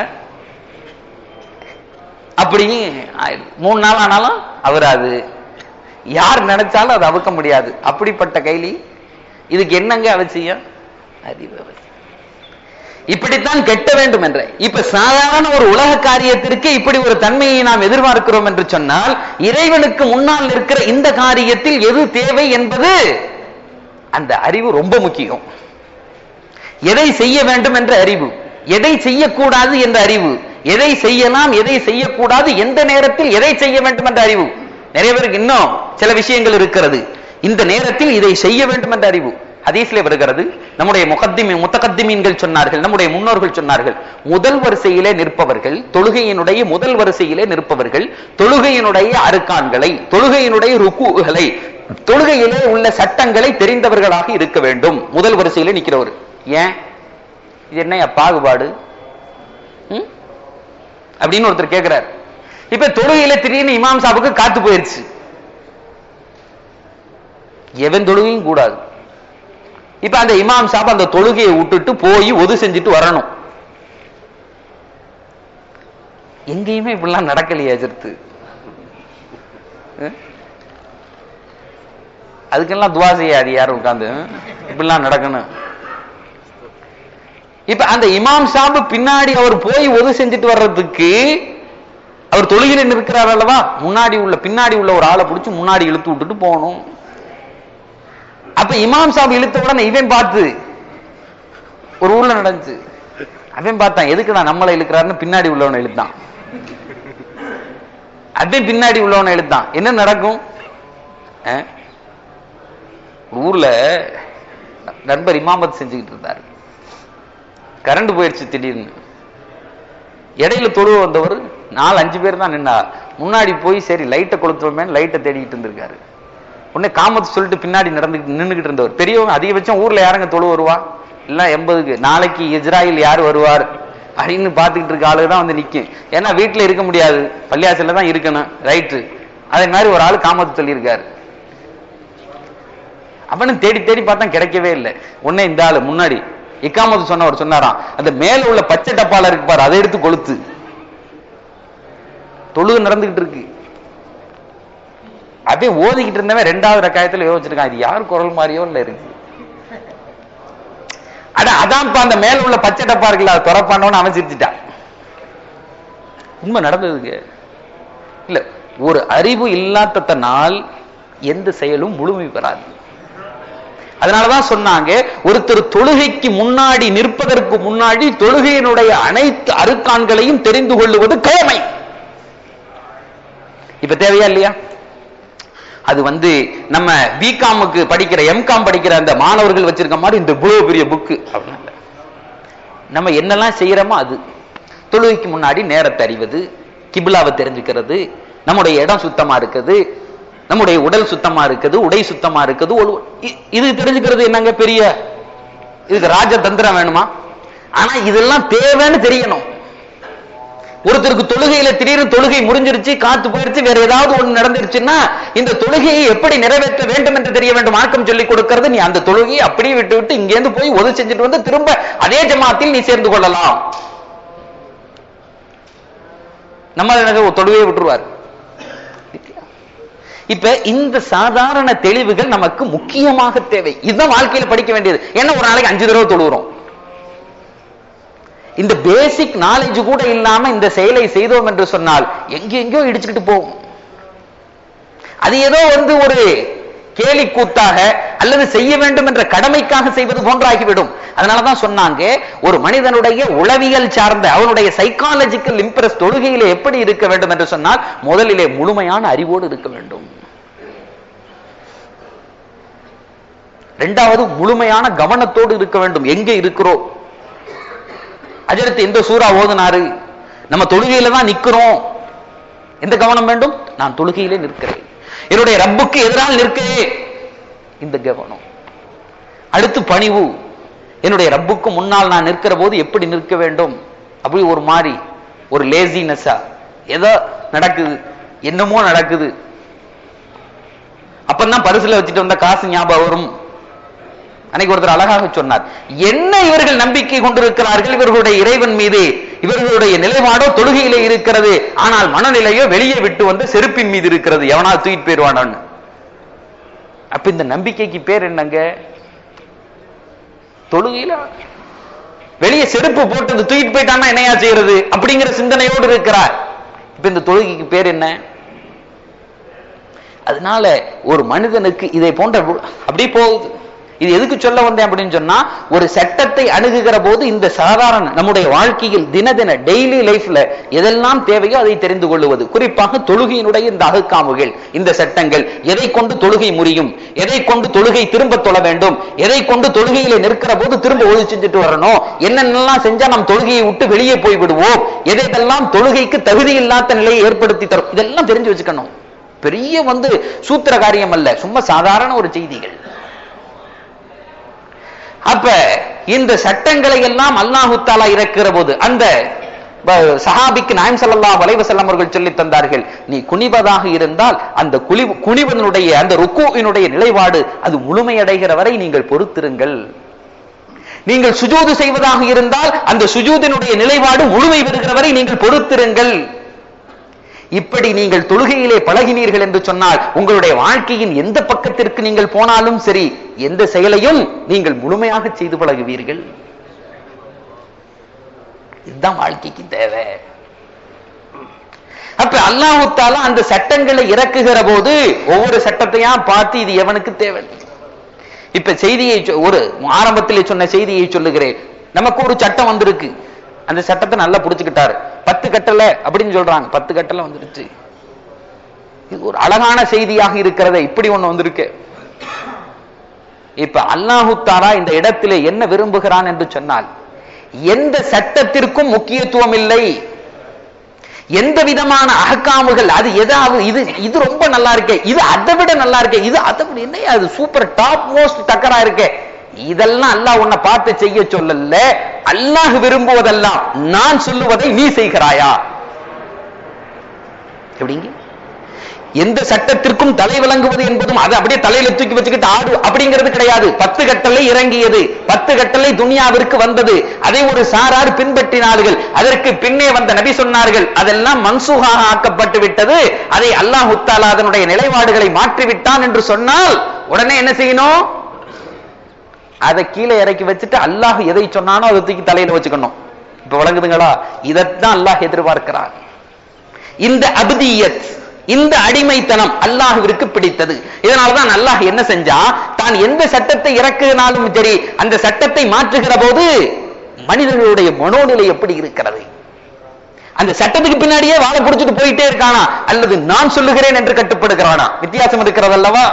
அப்படி ஆயிடும். மூணு நாள் ஆனாலும் அவராது யார் நினைச்சாலும் அதை அவுக்க முடியாது அப்படிப்பட்ட கைலி இதுக்கு என்னங்க அவசியம் அறிவு அவசியம் இப்படித்தான் கெட்ட வேண்டும் என்ற இப்ப சாதாரண ஒரு உலக காரியத்திற்கு இப்படி ஒரு தன்மையை நாம் எதிர்பார்க்கிறோம் என்று சொன்னால் இறைவனுக்கு முன்னால் இருக்கிற இந்த காரியத்தில் எது தேவை என்பது அந்த அறிவு ரொம்ப முக்கியம் எதை செய்ய வேண்டும் என்ற அறிவு எதை செய்யக்கூடாது என்ற அறிவு எதை செய்யலாம் எதை செய்யக்கூடாது எந்த நேரத்தில் எதை செய்ய வேண்டும் என்ற அறிவு நிறைய பேருக்கு இன்னும் சில விஷயங்கள் இருக்கிறது இந்த நேரத்தில் இதை செய்ய வேண்டும் என்ற அறிவு ஹதீஸ்ல வருகிறது நம்முடைய முகத்திமி முத்தகத்திமீன்கள் சொன்னார்கள் நம்முடைய முன்னோர்கள் சொன்னார்கள் முதல் வரிசையிலே நிற்பவர்கள் தொழுகையினுடைய முதல் வரிசையிலே நிற்பவர்கள் தொழுகையினுடைய அருக்கான்களை தொழுகையினுடைய ருக்குகளை தொழுகையிலே உள்ள சட்டங்களை தெரிந்தவர்களாக இருக்க வேண்டும் முதல் வரிசையிலே நிக்கிறவர் ஏன் இது என்ன பாகுபாடு ம்? அப்படின்னு ஒருத்தர் கேட்கிறார் இப்ப தொழுகையில திடீர்னு இமாம் சாபுக்கு காத்து போயிருச்சு எவன் தொழுகையும் கூடாது இப்ப அந்த இமாம் சாப் அந்த தொழுகையை விட்டுட்டு போய் ஒது செஞ்சுட்டு வரணும் எங்கேயுமே இப்படிலாம் நடக்கலையே எதிர்த்து அதுக்கெல்லாம் துவா செய்யாது யாரும் உட்கார்ந்து இப்படிலாம் நடக்கணும் இப்ப அந்த இமாம் சாபு பின்னாடி அவர் போய் ஒது செஞ்சுட்டு வர்றதுக்கு அவர் தொழுகையில நிற்கிறார் அல்லவா முன்னாடி உள்ள பின்னாடி உள்ள ஒரு ஆளை பிடிச்சு முன்னாடி இழுத்து விட்டுட்டு போகணும் அப்ப இமாம் சாப் இழுத்த உடனே இவன் பார்த்து ஒரு ஊர்ல நடந்துச்சு அவன் பார்த்தான் எதுக்கு நான் நம்மளை இழுக்கிறாருன்னு பின்னாடி உள்ளவனை இழுத்தான் அவன் பின்னாடி உள்ளவனை இழுத்தான் என்ன நடக்கும் அஹ்? ஒரு ஊர்ல நண்பர் இமாமத் செஞ்சுக்கிட்டு இருந்தார் கரண்ட் போயிடுச்சு திடீர்னு இடையில தொழுவ வந்தவர் நாலு அஞ்சு பேர் தான் நின்னா முன்னாடி போய் சரி லைட்டை கொளுத்துவோமே லைட்டை தேடிக்கிட்டு இருந்திருக்காரு உடனே காமத்து சொல்லிட்டு பின்னாடி நடந்துக்கிட்டு நின்னுகிட்டு இருந்தவர் பெரியவங்க அதிகபட்சம் ஊர்ல யாருங்க தொழு வருவா இல்ல எண்பதுக்கு நாளைக்கு இஸ்ராயல் யார் வருவார் அப்படின்னு பார்த்துக்கிட்டு இருக்க ஆளு தான் வந்து நிக்கும் ஏன்னா வீட்டுல இருக்க முடியாது பள்ளியாசல்ல தான் இருக்கணும் ரைட்டு அதே மாதிரி ஒரு ஆள் காமத்து சொல்லியிருக்காரு அவனும் தேடி தேடி பார்த்தா கிடைக்கவே இல்லை உடனே இந்த ஆளு முன்னாடி இக்காமத்து சொன்னவர் சொன்னாராம் அந்த மேல உள்ள பச்சை டப்பால இருக்கு பாரு அதை எடுத்து கொளுத்து தொழுகு நடந்துகிட்டு இருக்கு அப்படியே ஓதிக்கிட்டு இருந்தவன் ரெண்டாவது ரக்காயத்துல யோசிச்சிருக்கான் இது யார் குரல் மாதிரியோ இல்ல இருக்கு அட அதான்ப்பா அந்த மேல உள்ள பச்சை டப்பா இருக்குல்ல அதை துறப்பானவன்னு அவன் சிரிச்சிட்டான் உண்மை நடந்ததுங்க இல்ல ஒரு அறிவு இல்லாததனால் எந்த செயலும் முழுமை பெறாது அதனாலதான் சொன்னாங்க ஒருத்தர் தொழுகைக்கு முன்னாடி நிற்பதற்கு முன்னாடி தொழுகையினுடைய அனைத்து அருக்கான்களையும் தெரிந்து கொள்ளுவது கடமை இப்ப தேவையா இல்லையா அது வந்து நம்ம பிகாமுக்கு படிக்கிற எம்காம் படிக்கிற அந்த மாணவர்கள் வச்சிருக்க மாதிரி இந்த இவ்வளவு பெரிய புக்கு அப்படின்னு இல்ல. நம்ம என்னெல்லாம் செய்யறோமோ அது தொழுகைக்கு முன்னாடி நேரத்தை அறிவது கிபிலாவை தெரிஞ்சுக்கிறது நம்முடைய இடம் சுத்தமா இருக்குது நம்முடைய உடல் சுத்தமா இருக்குது உடை சுத்தமா இருக்குது ஒழு- இ- இது தெரிஞ்சுக்கிறது என்னங்க பெரிய இதுக்கு ராஜதந்திரம் வேணுமா ஆனா இதெல்லாம் தேவைன்னு தெரியணும் ஒருத்தருக்கு தொழுகையில திடீர்னு தொழுகை முடிஞ்சிருச்சு காத்து போயிருச்சு வேற ஏதாவது ஒண்ணு நடந்துருச்சுன்னா இந்த தொழுகையை எப்படி நிறைவேற்ற வேண்டும் என்று தெரிய வேண்டும் மார்க்கம் சொல்லி கொடுக்கிறது நீ அந்த தொழுகையை அப்படியே விட்டு விட்டு இங்கேருந்து போய் உதவி செஞ்சுட்டு வந்து திரும்ப அதே ஜமாத்தில் நீ சேர்ந்து கொள்ளலாம் நம்ம எனக்கு தொழுகையை விட்டுருவார் இப்ப இந்த சாதாரண தெளிவுகள் நமக்கு முக்கியமாக தேவை இதுதான் வாழ்க்கையில படிக்க வேண்டியது ஏன்னா ஒரு நாளைக்கு அஞ்சு தடவை தொழுகிறோம் இந்த பேசிக் நாலேஜ் கூட இல்லாம இந்த செயலை செய்தோம் என்று சொன்னால் எங்கெங்கயோ இடிச்சுக்கிட்டு போகும் அது ஏதோ வந்து ஒரு கேலி கூத்தாக அல்லது செய்ய வேண்டும் என்ற கடமைக்காக செய்வது போன்றாகிவிடும் அதனாலதான் சொன்னாங்க ஒரு மனிதனுடைய உளவியல் சார்ந்த அவனுடைய சைக்காலஜிக்கல் இம்ப்ரெஸ் தொழுகையிலே எப்படி இருக்க வேண்டும் என்று சொன்னால் முதலிலே முழுமையான அறிவோடு இருக்க வேண்டும் இரண்டாவது முழுமையான கவனத்தோடு இருக்க வேண்டும் எங்கே இருக்கிறோம் அஜரத்து எந்த சூறா ஓதுனாரு நம்ம தொழுகையில தான் நிக்கிறோம் எந்த கவனம் வேண்டும் நான் தொழுகையிலே நிற்கிறேன் என்னுடைய ரப்புக்கு எதிரால் நிற்கிறேன் இந்த கவனம் அடுத்து பணிவு என்னுடைய ரப்புக்கு முன்னால் நான் நிற்கிற போது எப்படி நிற்க வேண்டும் அப்படி ஒரு மாதிரி ஒரு லேசினஸா ஏதோ நடக்குது என்னமோ நடக்குது அப்பதான் பரிசுல வச்சுட்டு வந்த காசு ஞாபகம் வரும் அன்னைக்கு ஒருத்தர் அழகாக சொன்னார் என்ன இவர்கள் நம்பிக்கை கொண்டிருக்கிறார்கள் இவர்களுடைய இறைவன் மீது இவர்களுடைய நிலைப்பாடோ தொழுகையிலே இருக்கிறது ஆனால் மனநிலையோ வெளியே விட்டு வந்து செருப்பின் மீது இருக்கிறது எவனா தூக்கிட்டு போயிடுவானான்னு அப்ப இந்த நம்பிக்கைக்கு பேர் என்னங்க தொழுகையில வெளியே செருப்பு போட்டது தூக்கிட்டு போயிட்டான்னா என்னையா செய்யறது அப்படிங்கிற சிந்தனையோடு இருக்கிறார் இப்ப இந்த தொழுகைக்கு பேர் என்ன அதனால ஒரு மனிதனுக்கு இதை போன்ற அப்படி போகுது இது எதுக்கு சொல்ல வந்தேன் அப்படின்னு சொன்னா ஒரு சட்டத்தை அணுகுகிற போது இந்த சாதாரண நம்முடைய வாழ்க்கையில் தின தின டெய்லி லைஃப்ல எதெல்லாம் தேவையோ அதை தெரிந்து கொள்ளுவது குறிப்பாக தொழுகையினுடைய இந்த அகுக்காமுகள் இந்த சட்டங்கள் எதை கொண்டு தொழுகை முறியும் எதை கொண்டு தொழுகை திரும்ப தொழ வேண்டும் எதை கொண்டு தொழுகையில நிற்கிற போது திரும்ப ஒழி செஞ்சுட்டு வரணும் என்னென்னலாம் செஞ்சா நாம் தொழுகையை விட்டு வெளியே போய் விடுவோம் எதையெல்லாம் தொழுகைக்கு தகுதி இல்லாத நிலையை ஏற்படுத்தி தரும் இதெல்லாம் தெரிஞ்சு வச்சுக்கணும் பெரிய வந்து சூத்திர காரியம் அல்ல சும்மா சாதாரண ஒரு செய்திகள் அப்ப இந்த சட்டங்களை எல்லாம் அல்லாஹு தாலா இறக்குற போது அந்த ப- சஹாபிக்கு நாயம் ஸல்லல்லாஹு அலைஹி வஸல்லம் அவர்கள் சொல்லி தந்தார்கள் நீ குனிவதாக இருந்தால் அந்த குனி குனிவனுடைய அந்த ருக்குவினுடைய நிலைப்பாடு அது முழுமையடைகிற வரை நீங்கள் பொறுத்திருங்கள் நீங்கள் சுஜூது செய்வதாக இருந்தால் அந்த சுஜூதினுடைய நிலைப்பாடு முழுமை பெறுகிற வரை நீங்கள் பொறுத்திருங்கள் இப்படி நீங்கள் தொழுகையிலே பழகினீர்கள் என்று சொன்னால் உங்களுடைய வாழ்க்கையின் எந்த பக்கத்திற்கு நீங்கள் போனாலும் சரி எந்த செயலையும் நீங்கள் முழுமையாக செய்து பழகுவீர்கள் இதுதான் வாழ்க்கைக்கு தேவை அப்ப அல்லாஹு தாலா அந்த சட்டங்களை இறக்குகிற போது ஒவ்வொரு சட்டத்தையா பார்த்து இது எவனுக்கு தேவை இப்ப செய்தியை சொ- ஒரு ஆரம்பத்திலே சொன்ன செய்தியை சொல்லுகிறேன் நமக்கு ஒரு சட்டம் வந்திருக்கு அந்த சட்டத்தை நல்லா புடிச்சுக்கிட்டாரு பத்து கட்டளை அப்படின்னு சொல்றாங்க பத்து கட்டளை வந்துருச்சு இது ஒரு அழகான செய்தியாக இருக்கிறத இப்படி ஒண்ணு வந்திருக்கு இப்ப அல்லாஹு தாலா இந்த இடத்திலே என்ன விரும்புகிறான் என்று சொன்னால் எந்த சட்டத்திற்கும் முக்கியத்துவம் இல்லை எந்த விதமான அகக்காமுகள் அது எதாவது இது இது ரொம்ப நல்லா இருக்கே இது அதை விட நல்லா இருக்கே இது அதை விட என்ன அது சூப்பர் டாப் மோஸ்ட் டக்கரா இருக்கே இதெல்லாம் அல்லாஹ் உன்னை பார்த்து செய்ய சொல்லல அல்லாஹ் விரும்புவதெல்லாம் நான் சொல்லுவதை நீ செய்கிறாயா எப்படிங்க எந்த சட்டத்திற்கும் தலை விளங்குவது என்பதும் அது அப்படியே தலையில தூக்கி வச்சுக்கிட்டு ஆடு அப்படிங்கிறது கிடையாது பத்து கட்டளை இறங்கியது பத்து கட்டளை துனியாவிற்கு வந்தது அதை ஒரு சாரார் பின்பற்றினார்கள் அதற்கு பின்னே வந்த நபி சொன்னார்கள் அதெல்லாம் மன்சூகாக ஆக்கப்பட்டு விட்டது அதை அல்லாஹ் தாலா அதனுடைய நிலைப்பாடுகளை மாற்றிவிட்டான் என்று சொன்னால் உடனே என்ன செய்யணும் அதை கீழே இறக்கி வச்சுட்டு அல்லாஹ் எதை சொன்னானோ அதை தூக்கி தலையில வச்சுக்கணும் இப்ப வழங்குதுங்களா இதைத்தான் அல்லாஹ் எதிர்பார்க்கிறான் இந்த அபதியத் இந்த அடிமைத்தனம் அல்லாஹ்விற்கு பிடித்தது இதனாலதான் அல்லாஹ் என்ன செஞ்சா தான் எந்த சட்டத்தை இறக்குனாலும் சரி அந்த சட்டத்தை மாற்றுகிற போது மனிதர்களுடைய மனோநிலை எப்படி இருக்கிறது அந்த சட்டத்துக்கு பின்னாடியே வாழை பிடிச்சிட்டு போயிட்டே இருக்கானா அல்லது நான் சொல்லுகிறேன் என்று கட்டுப்படுகிறானா வித்தியாசம் இருக்கிறது அல்லவா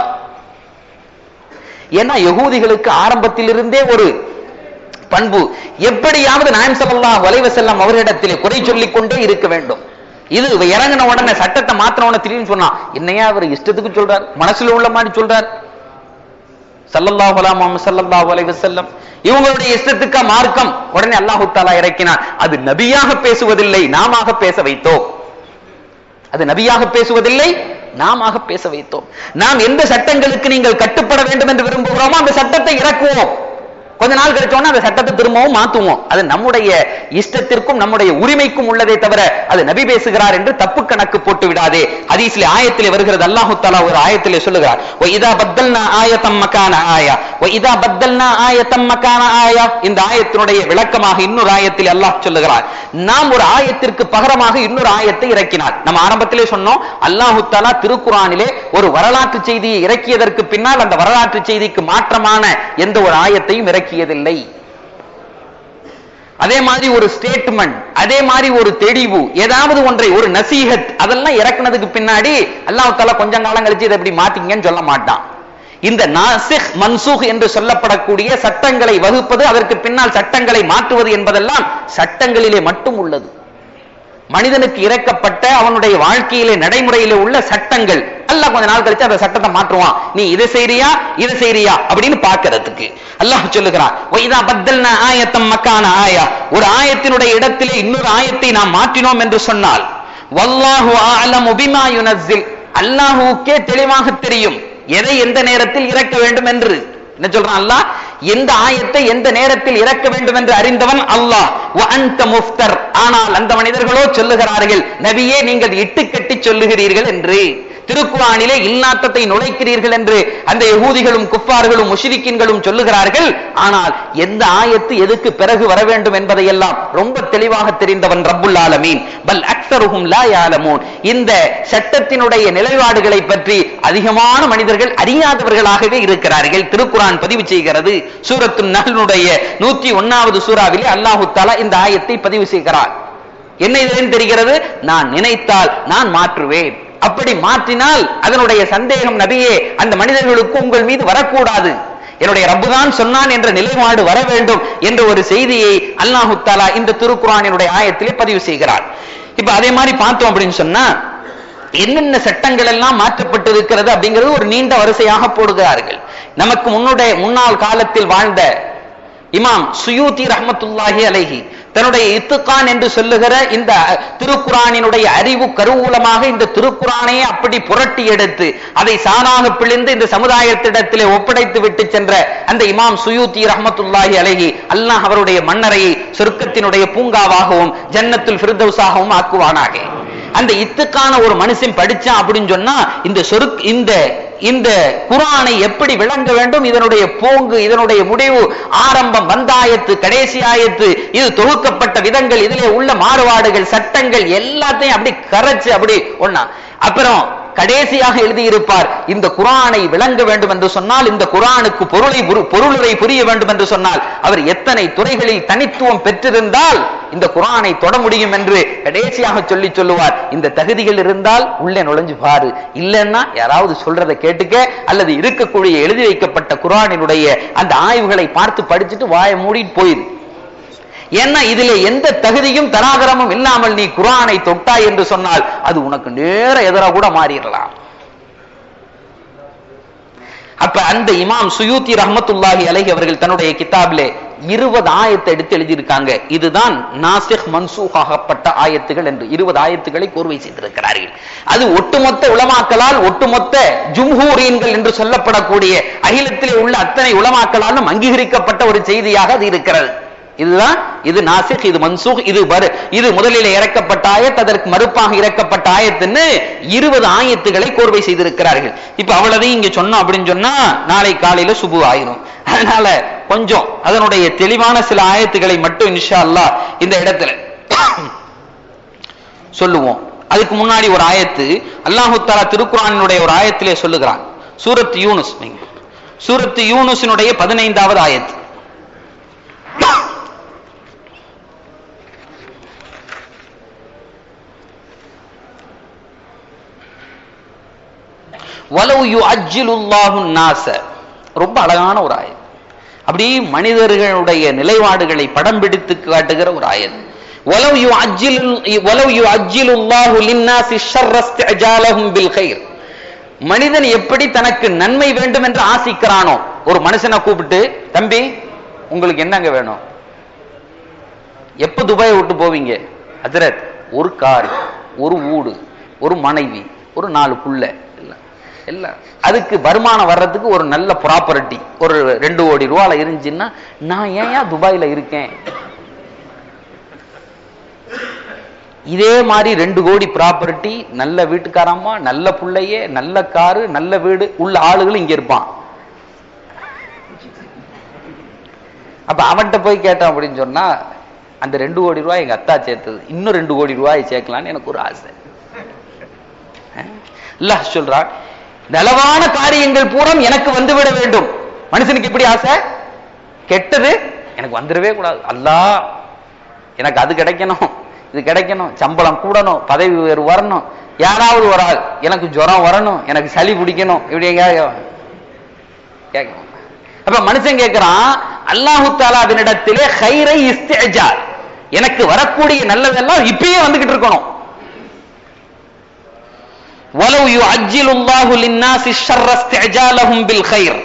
ஏன்னா யகூதிகளுக்கு ஆரம்பத்திலிருந்தே ஒரு பண்பு எப்படியாவது நாயம் ஸல்லல்லாஹு அலைஹி வஸல்லம் அவரிடத்திலே குறை சொல்லிக் கொண்டே இருக்க வேண்டும் இது இவ இறங்கின உடனே சட்டத்தை மாத்தின உடனே திடீர்னு சொன்னா என்னையா அவர் இஷ்டத்துக்கு சொல்றார் மனசுல உள்ள மாதிரி சொல்றார் சல்லல்லாஹு அலா முஹம்மது ஸல்லல்லாஹு அலைஹி வஸல்லம் இவங்களுடைய இஷ்டத்துக்கா மார்க்கம் உடனே அல்லாஹ் தஆலா இறக்கினான் அது நபியாக பேசுவதில்லை நாமாக பேச வைத்தோம் அது நபியாக பேசுவதில்லை நாமாக பேச வைத்தோம் நாம் எந்த சட்டங்களுக்கு நீங்கள் கட்டுப்பட வேண்டும் என்று விரும்புகிறோமோ அந்த சட்டத்தை இறக்குவோம் கொஞ்ச நாள் கழிச்சோன்னா அந்த சட்டத்தை திரும்பவும் மாத்துவோம் அது நம்முடைய இஷ்டத்திற்கும் நம்முடைய உரிமைக்கும் உள்ளதே தவிர அது நபி பேசுகிறார் என்று தப்பு கணக்கு போட்டு விடாதே ஹதீஸ்ல ஆயத்திலே வருகிறது அல்லாஹு தஆலா ஒரு ஆயத்திலே சொல்லுகிறார் "வ இதா பத்தல்னா ஆயத்தம் மக்கான ஆயா வ இதா பத்தல்னா ஆயத்தம் மக்கான ஆயா இந்த ஆயத்தினுடைய விளக்கமாக இன்னொரு ஆயத்தில் அல்லாஹ் சொல்லுகிறார் நாம் ஒரு ஆயத்திற்கு பகரமாக இன்னொரு ஆயத்தை இறக்கினார் நம்ம ஆரம்பத்திலே சொன்னோம் அல்லாஹு தஆலா திருக்குறானிலே ஒரு வரலாற்று செய்தியை இறக்கியதற்கு பின்னால் அந்த வரலாற்று செய்திக்கு மாற்றமான எந்த ஒரு ஆயத்தையும் இறக்கியதில்லை அதே மாதிரி ஒரு ஸ்டேட்மெண்ட் அதே மாதிரி ஒரு தெளிவு ஏதாவது ஒன்றை ஒரு நசீகத் அதெல்லாம் இறக்குனதுக்கு பின்னாடி அல்லாஹ் தாலா கொஞ்சம் காலம் கழிச்சு இதை இப்படி மாத்தீங்கன்னு சொல்ல மாட்டான் இந்த நாசிக் மன்சூக் என்று சொல்லப்படக்கூடிய சட்டங்களை வகுப்பது அதற்கு பின்னால் சட்டங்களை மாற்றுவது என்பதெல்லாம் சட்டங்களிலே மட்டும் உள்ளது மனிதனுக்கு இறக்கப்பட்ட அவனுடைய வாழ்க்கையிலே நடைமுறையிலே உள்ள சட்டங்கள் அல்லாஹ் கொஞ்ச நாள் கழிச்சு அந்த சட்டத்தை மாற்றுவான் நீ இதை செய்றியா இதை செய்றியா அப்படின்னு பார்க்கிறதுக்கு அல்லாஹ் சொல்லுகிறான் வைதா பத்தல்னா ஆயத்தம் மக்கான ஆயா ஒரு ஆயத்தினுடைய இடத்திலே இன்னொரு ஆயத்தை நாம் மாற்றினோம் என்று சொன்னால் வல்லாஹு அலமு பிமா யுனஸ்ஸில் அல்லாஹுக்கே தெளிவாக தெரியும் எதை எந்த நேரத்தில் இறக்க வேண்டும் என்று என்ன சொல்றான் அல்லாஹ் எந்த ஆயத்தை எந்த நேரத்தில் இறக்க வேண்டும் என்று அறிந்தவன் அல்லாஹ் வ அன்த முஃப்தர் ஆனால் அந்த மனிதர்களோ சொல்லுகிறார்கள் நபியே நீங்கள் இட்டுக்கட்டி சொல்லுகிறீர்கள் என்று திருக்குறானிலே இல்லாத்தத்தை நுழைக்கிறீர்கள் என்று அந்த யகூதிகளும் குப்பார்களும் முஷிரிக்கின்களும் சொல்லுகிறார்கள் ஆனால் எந்த ஆயத்து எதுக்கு பிறகு வர வேண்டும் என்பதையெல்லாம் ரொம்ப தெளிவாக தெரிந்தவன் ரப்புல் ஆலமீன் பல் அக்ஸருஹும் லா யாலமூன் இந்த சட்டத்தினுடைய நிலைப்பாடுகளை பற்றி அதிகமான மனிதர்கள் அறியாதவர்களாகவே இருக்கிறார்கள் திருக்குரான் பதிவு செய்கிறது சூரத்து நஹ்லுடைய நூற்றி ஒன்னாவது சூறாவிலே அல்லாஹு தஆலா இந்த ஆயத்தை பதிவு செய்கிறார் என்ன இதுன்னு தெரிகிறது நான் நினைத்தால் நான் மாற்றுவேன் அப்படி மாற்றினால் அதனுடைய சந்தேகம் நபியே அந்த மனிதர்களுக்கு உங்கள் மீது வரக்கூடாது என்னுடைய ரப்புதான் சொன்னான் என்ற நிலைப்பாடு வர வேண்டும் என்ற ஒரு செய்தியை அல்லாஹு தாலா இந்த திருக்குறானினுடைய ஆயத்திலே பதிவு செய்கிறார் இப்ப அதே மாதிரி பார்த்தோம் அப்படின்னு சொன்னா என்னென்ன சட்டங்கள் எல்லாம் மாற்றப்பட்டு இருக்கிறது அப்படிங்கிறது ஒரு நீண்ட வரிசையாக போடுகிறார்கள் நமக்கு முன்னுடைய முன்னாள் காலத்தில் வாழ்ந்த இமாம் சுயூதி ரஹமத்துல்லாஹி அலைஹி தன்னுடைய இத்துக்கான் என்று சொல்லுகிற இந்த திருக்குறானினுடைய அறிவு கருவூலமாக இந்த திருக்குறானையே அப்படி புரட்டி எடுத்து அதை சாராக பிழிந்து இந்த சமுதாயத்திடத்திலே ஒப்படைத்து விட்டு சென்ற அந்த இமாம் சுயூத்தி ரஹமத்துல்லாஹி அலைஹி அல்லாஹ் அவருடைய மன்னரையை சொர்க்கத்தினுடைய பூங்காவாகவும் ஜன்னத்துல் ஃபிர்தௌஸாகவும் ஆக்குவானாக அந்த இத்துக்கான ஒரு மனுஷன் படிச்சான் அப்படின்னு சொன்னா இந்த சொருக் இந்த இந்த குரானை எப்படி விளங்க வேண்டும் இதனுடைய போங்கு இதனுடைய முடிவு ஆரம்பம் வந்தாயத்து கடைசி ஆயத்து இது தொகுக்கப்பட்ட விதங்கள் இதிலே உள்ள மாறுபாடுகள் சட்டங்கள் எல்லாத்தையும் அப்படி கரைச்சு அப்படி ஒண்ணா அப்புறம் கடைசியாக எழுதியிருப்பார் இந்த குரானை விளங்க வேண்டும் என்று சொன்னால் இந்த குரானுக்கு பொருளை புரு- பொருளுரை புரிய வேண்டும் என்று சொன்னால் அவர் எத்தனை துறைகளில் தனித்துவம் பெற்றிருந்தால் இந்த குரானை தொட முடியும் என்று கடைசியாக சொல்லி சொல்லுவார் இந்த தகுதிகள் இருந்தால் உள்ளே நுழைஞ்சு பாரு இல்லைன்னா யாராவது சொல்றதை கேட்டுக்க அல்லது இருக்கக்கூடிய எழுதி வைக்கப்பட்ட குரானினுடைய அந்த ஆய்வுகளை பார்த்து படிச்சுட்டு வாயை மூடிட்டு போயிரு ஏன்னா இதுல எந்த தகுதியும் தராதரமும் இல்லாமல் நீ குரானை தொட்டாய் என்று சொன்னால் அது உனக்கு நேர எதிராக கூட மாறிடலாம் அப்ப அந்த இமாம் சுயூத்தி ரஹமத்துல்லாஹி அலைஹி அவர்கள் தன்னுடைய கிதாபிலே இருபது ஆயத்தை எடுத்து எழுதியிருக்காங்க இதுதான் நாசிக் மன்சூகாகப்பட்ட ஆயத்துகள் என்று இருபது ஆயத்துக்களை கோர்வை செய்திருக்கிறார்கள் அது ஒட்டுமொத்த உலமாக்களால் ஒட்டுமொத்த ஜும்ஹூரியன்கள் என்று சொல்லப்படக்கூடிய அகிலத்திலே உள்ள அத்தனை உலமாக்களாலும் அங்கீகரிக்கப்பட்ட ஒரு செய்தியாக அது இருக்கிறது இதுதான் இது நாசிக் இது மன்சூக் இது வரு இது முதலில் இறக்கப்பட்ட ஆயத் அதற்கு மறுப்பாக இறக்கப்பட்ட ஆயத்துன்னு இருபது ஆயத்துகளை கோர்வை செய்திருக்கிறார்கள் இப்ப அவ்வளதையும் இங்க சொன்னோம் அப்படின்னு சொன்னா நாளை காலையில சுபு ஆயிரும் அதனால கொஞ்சம் அதனுடைய தெளிவான சில ஆயத்துகளை மட்டும் இன்ஷா அல்லாஹ் இந்த இடத்துல சொல்லுவோம் அதுக்கு முன்னாடி ஒரு ஆயத்து அல்லாஹு தாலா திருக்குறானுடைய ஒரு ஆயத்திலே சொல்லுகிறான் சூரத் யூனுஸ் நீங்க சூரத் யூனுஸினுடைய பதினைந்தாவது ஆயத்து வலவு யு அஜ்ஜிலுல்லாஹு நாச ரொம்ப அழகான ஒரு ஆயத் அப்படி மனிதர்களுடைய நிலைப்பாடுகளை படம் பிடித்து காட்டுகிற ஒரு ஆயத் வலவு யு அஜ்ஜில் வலவு யு அஜ்ஜிலுல்லாஹு லின்னாசி ஷர்ர இஸ்திஜாலஹும் பில் கைர் மனிதன் எப்படி தனக்கு நன்மை வேண்டும் என்று ஆசிக்கிறானோ ஒரு மனுஷனை கூப்பிட்டு தம்பி உங்களுக்கு என்னங்க வேணும் எப்ப துபாயை விட்டு போவீங்க ஹஜரத் ஒரு கார் ஒரு வீடு ஒரு மனைவி ஒரு நாலு புள்ள எல்லாம் எல்லாம் அதுக்கு வருமானம் வர்றதுக்கு ஒரு நல்ல ப்ராப்பர்ட்டி ஒரு ரெண்டு கோடி ரூபால இருந்துச்சுன்னா நான் ஏன் துபாயில இருக்கேன் இதே மாதிரி ரெண்டு கோடி ப்ராப்பர்ட்டி நல்ல வீட்டுக்காரம்மா நல்ல புள்ளையே நல்ல காரு நல்ல வீடு உள்ள ஆளுகளும் இங்க இருப்பான் அப்ப அவன்கிட்ட போய் கேட்டான் அப்படின்னு சொன்னா அந்த ரெண்டு கோடி ரூபாய் எங்க அத்தா சேர்த்தது இன்னும் ரெண்டு கோடி ரூபாய் சேர்க்கலான்னு எனக்கு ஒரு ஆசை அல்லாஹ் சொல்றான் நலவான காரியங்கள் பூரம் எனக்கு வந்துவிட வேண்டும் மனுஷனுக்கு எப்படி ஆசை கெட்டது எனக்கு வந்துடவே கூடாது அல்லாஹ் எனக்கு அது கிடைக்கணும் இது கிடைக்கணும் சம்பளம் கூடணும் பதவி உயர்வு வரணும் யாராவது ஒரு ஆள் எனக்கு ஜுரம் வரணும் எனக்கு சளி பிடிக்கணும் இப்படி எங்கேயாவது கேட்கணும் அப்ப மனுஷன் கேட்கிறான் அல்லாஹு தாலாவினிடத்திலே ஹைரை இஸ்திஜால் எனக்கு வரக்கூடிய நல்லதெல்லாம் இப்பயே வந்துகிட்டு இருக்கணும் வலவு யு அஜ்ஜிலுல்லாஹு லின்னாசி ஷர்ர இஸ்திஜாலஹும் பில் கைர்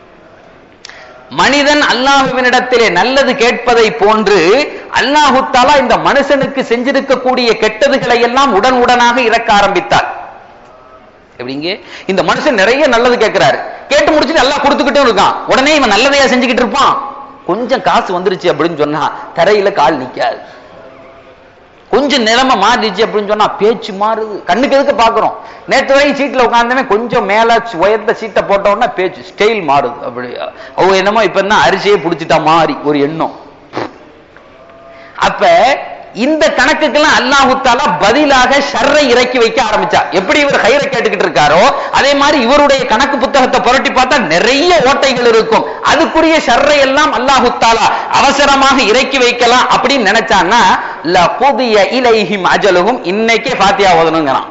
மனிதன் அல்லாஹுவினிடத்திலே நல்லது கேட்பதை போன்று அல்லாஹு தாலா இந்த மனுஷனுக்கு செஞ்சிருக்கக்கூடிய கெட்டதுகளை எல்லாம் உடன் உடனாக இறக்க ஆரம்பித்தார் எப்படிங்க இந்த மனுஷன் நிறைய நல்லது கேட்கிறாரு கேட்டு முடிச்சுட்டு எல்லாம் கொடுத்துக்கிட்டே இருக்கான் உடனே இவன் நல்லதையா செஞ்சுக்கிட்டு இருப்பான் கொஞ்சம் காசு வந்துருச்சு அப்படின்னு சொன்னா தரையில கால் நிக்காது கொஞ்சம் நிலைமை மாறிடுச்சு அப்படின்னு சொன்னா பேச்சு மாறுது கண்ணுக்கு எதுக்கு பாக்குறோம் நேற்று வரைக்கும் சீட்ல உட்கார்ந்தவன் கொஞ்சம் மேல உயர்ந்த சீட்டை போட்ட உடனே பேச்சு ஸ்டைல் மாறுது அப்படி அவங்க என்னமோ இப்ப என்ன அரிசியே பிடிச்சிட்டா மாறி ஒரு எண்ணம் அப்ப இந்த கணக்குக்கெல்லாம் அல்லாஹு தாலா பதிலாக ஷர்ரை இறக்கி வைக்க ஆரம்பிச்சா எப்படி இவர் ஹைரை கேட்டுக்கிட்டு இருக்காரோ அதே மாதிரி இவருடைய கணக்கு புத்தகத்தை புரட்டி பார்த்தா நிறைய ஓட்டைகள் இருக்கும் அதுக்குரிய ஷர்ரை எல்லாம் அல்லாஹு தாலா அவசரமாக இறக்கி வைக்கலாம் அப்படின்னு நினைச்சான்னா லகுதிய இலைஹிம் அஜலுகும் இன்னைக்கே ஃபாத்தியா ஓதணுங்கிறான்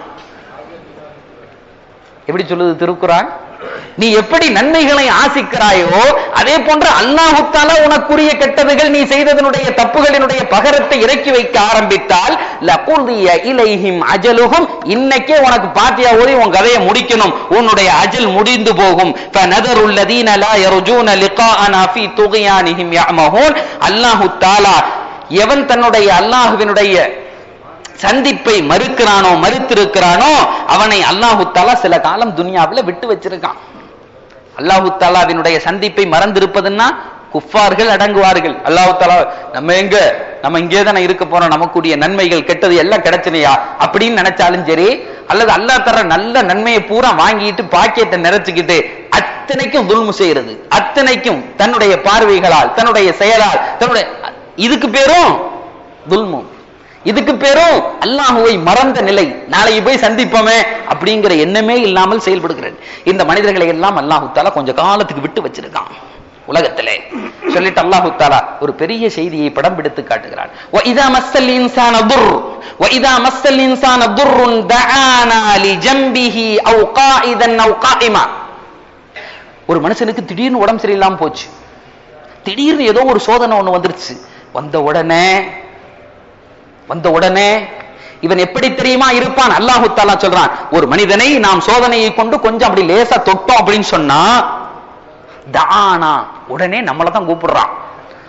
எப்படி சொல்லுது திருக்குறான் நீ எப்படி நன்மைகளை ஆசிக்கிறாயோ அதே போன்று அல்லாஹுத்தால உனக்குரிய கெட்டதுகள் நீ செய்ததனுடைய தப்புகளினுடைய பகரத்தை இறக்கி வைக்க ஆரம்பித்தால் லகுதிய இலைஹிம் அஜலுகும் இன்னைக்கே உனக்கு பாத்தியா ஓதி உன் கதையை முடிக்கணும் உன்னுடைய அஜல் முடிந்து போகும் ஃபனதரு அல்லதீன லா யர்ஜூன லிகாஅனா ஃபீ துகியானிஹிம் யஅமஹூன் அல்லாஹு தஆலா எவன் தன்னுடைய அல்லாஹுவினுடைய சந்திப்பை மறுக்கிறானோ மறுத்திருக்கிறானோ அவனை அல்லாஹு தாலா சில காலம் துனியாவில் விட்டு வச்சிருக்கான் அல்லாஹு தாலாவினுடைய சந்திப்பை மறந்திருப்பதுன்னா குஃபார்கள் அடங்குவார்கள் அல்லாஹு தாலா நம்ம எங்க நம்ம இங்கே தானே இருக்க போறோம் நமக்குரிய நன்மைகள் கெட்டது எல்லாம் கிடைச்சனையா அப்படின்னு நினைச்சாலும் சரி அல்லது அல்லாஹ் தர நல்ல நன்மையை பூரா வாங்கிட்டு பாக்கெட்டை நிறைச்சுக்கிட்டு அத்தனைக்கும் துல்மு செய்யறது அத்தனைக்கும் தன்னுடைய பார்வைகளால் தன்னுடைய செயலால் தன்னுடைய இதுக்கு பேரும் துல்மு இதுக்கு பேரும் அல்லாஹுவை மறந்த நிலை நாளை போய் சந்திப்போமே அப்படிங்கிற எண்ணமே இல்லாமல் செயல்படுகிறது இந்த மனிதர்களை எல்லாம் அல்லாஹு தாலா கொஞ்ச காலத்துக்கு விட்டு வச்சிருக்கான் உலகத்திலே சொல்லிட்டு அல்லாஹு தாலா ஒரு பெரிய செய்தியை படம் பிடித்து காட்டுகிறான் وَإِذَا مَسَّ الْإِنسَانَ ضُرٌّ وَإِذَا مَسَّ الْإِنسَانَ ضُرٌّ دَعَانَا لِجَنبِهِ أَوْ قَاعِدًا أَوْ قَائِمًا ஒரு மனுஷனுக்கு திடீர்னு உடம்பு சரியில்லாம போச்சு திடீர்னு ஏதோ ஒரு சோதனை ஒண்ணு வந்துருச்சு வந்த உடனே வந்த உடனே இவன் எப்படி தெரியுமா இருப்பான் அல்லாஹு தாலா சொல்றான் ஒரு மனிதனை நாம் சோதனையை கொண்டு கொஞ்சம் அப்படி லேசா தொட்டோம் அப்படின்னு சொன்னா தானா உடனே நம்மளை தான் கூப்பிடுறான்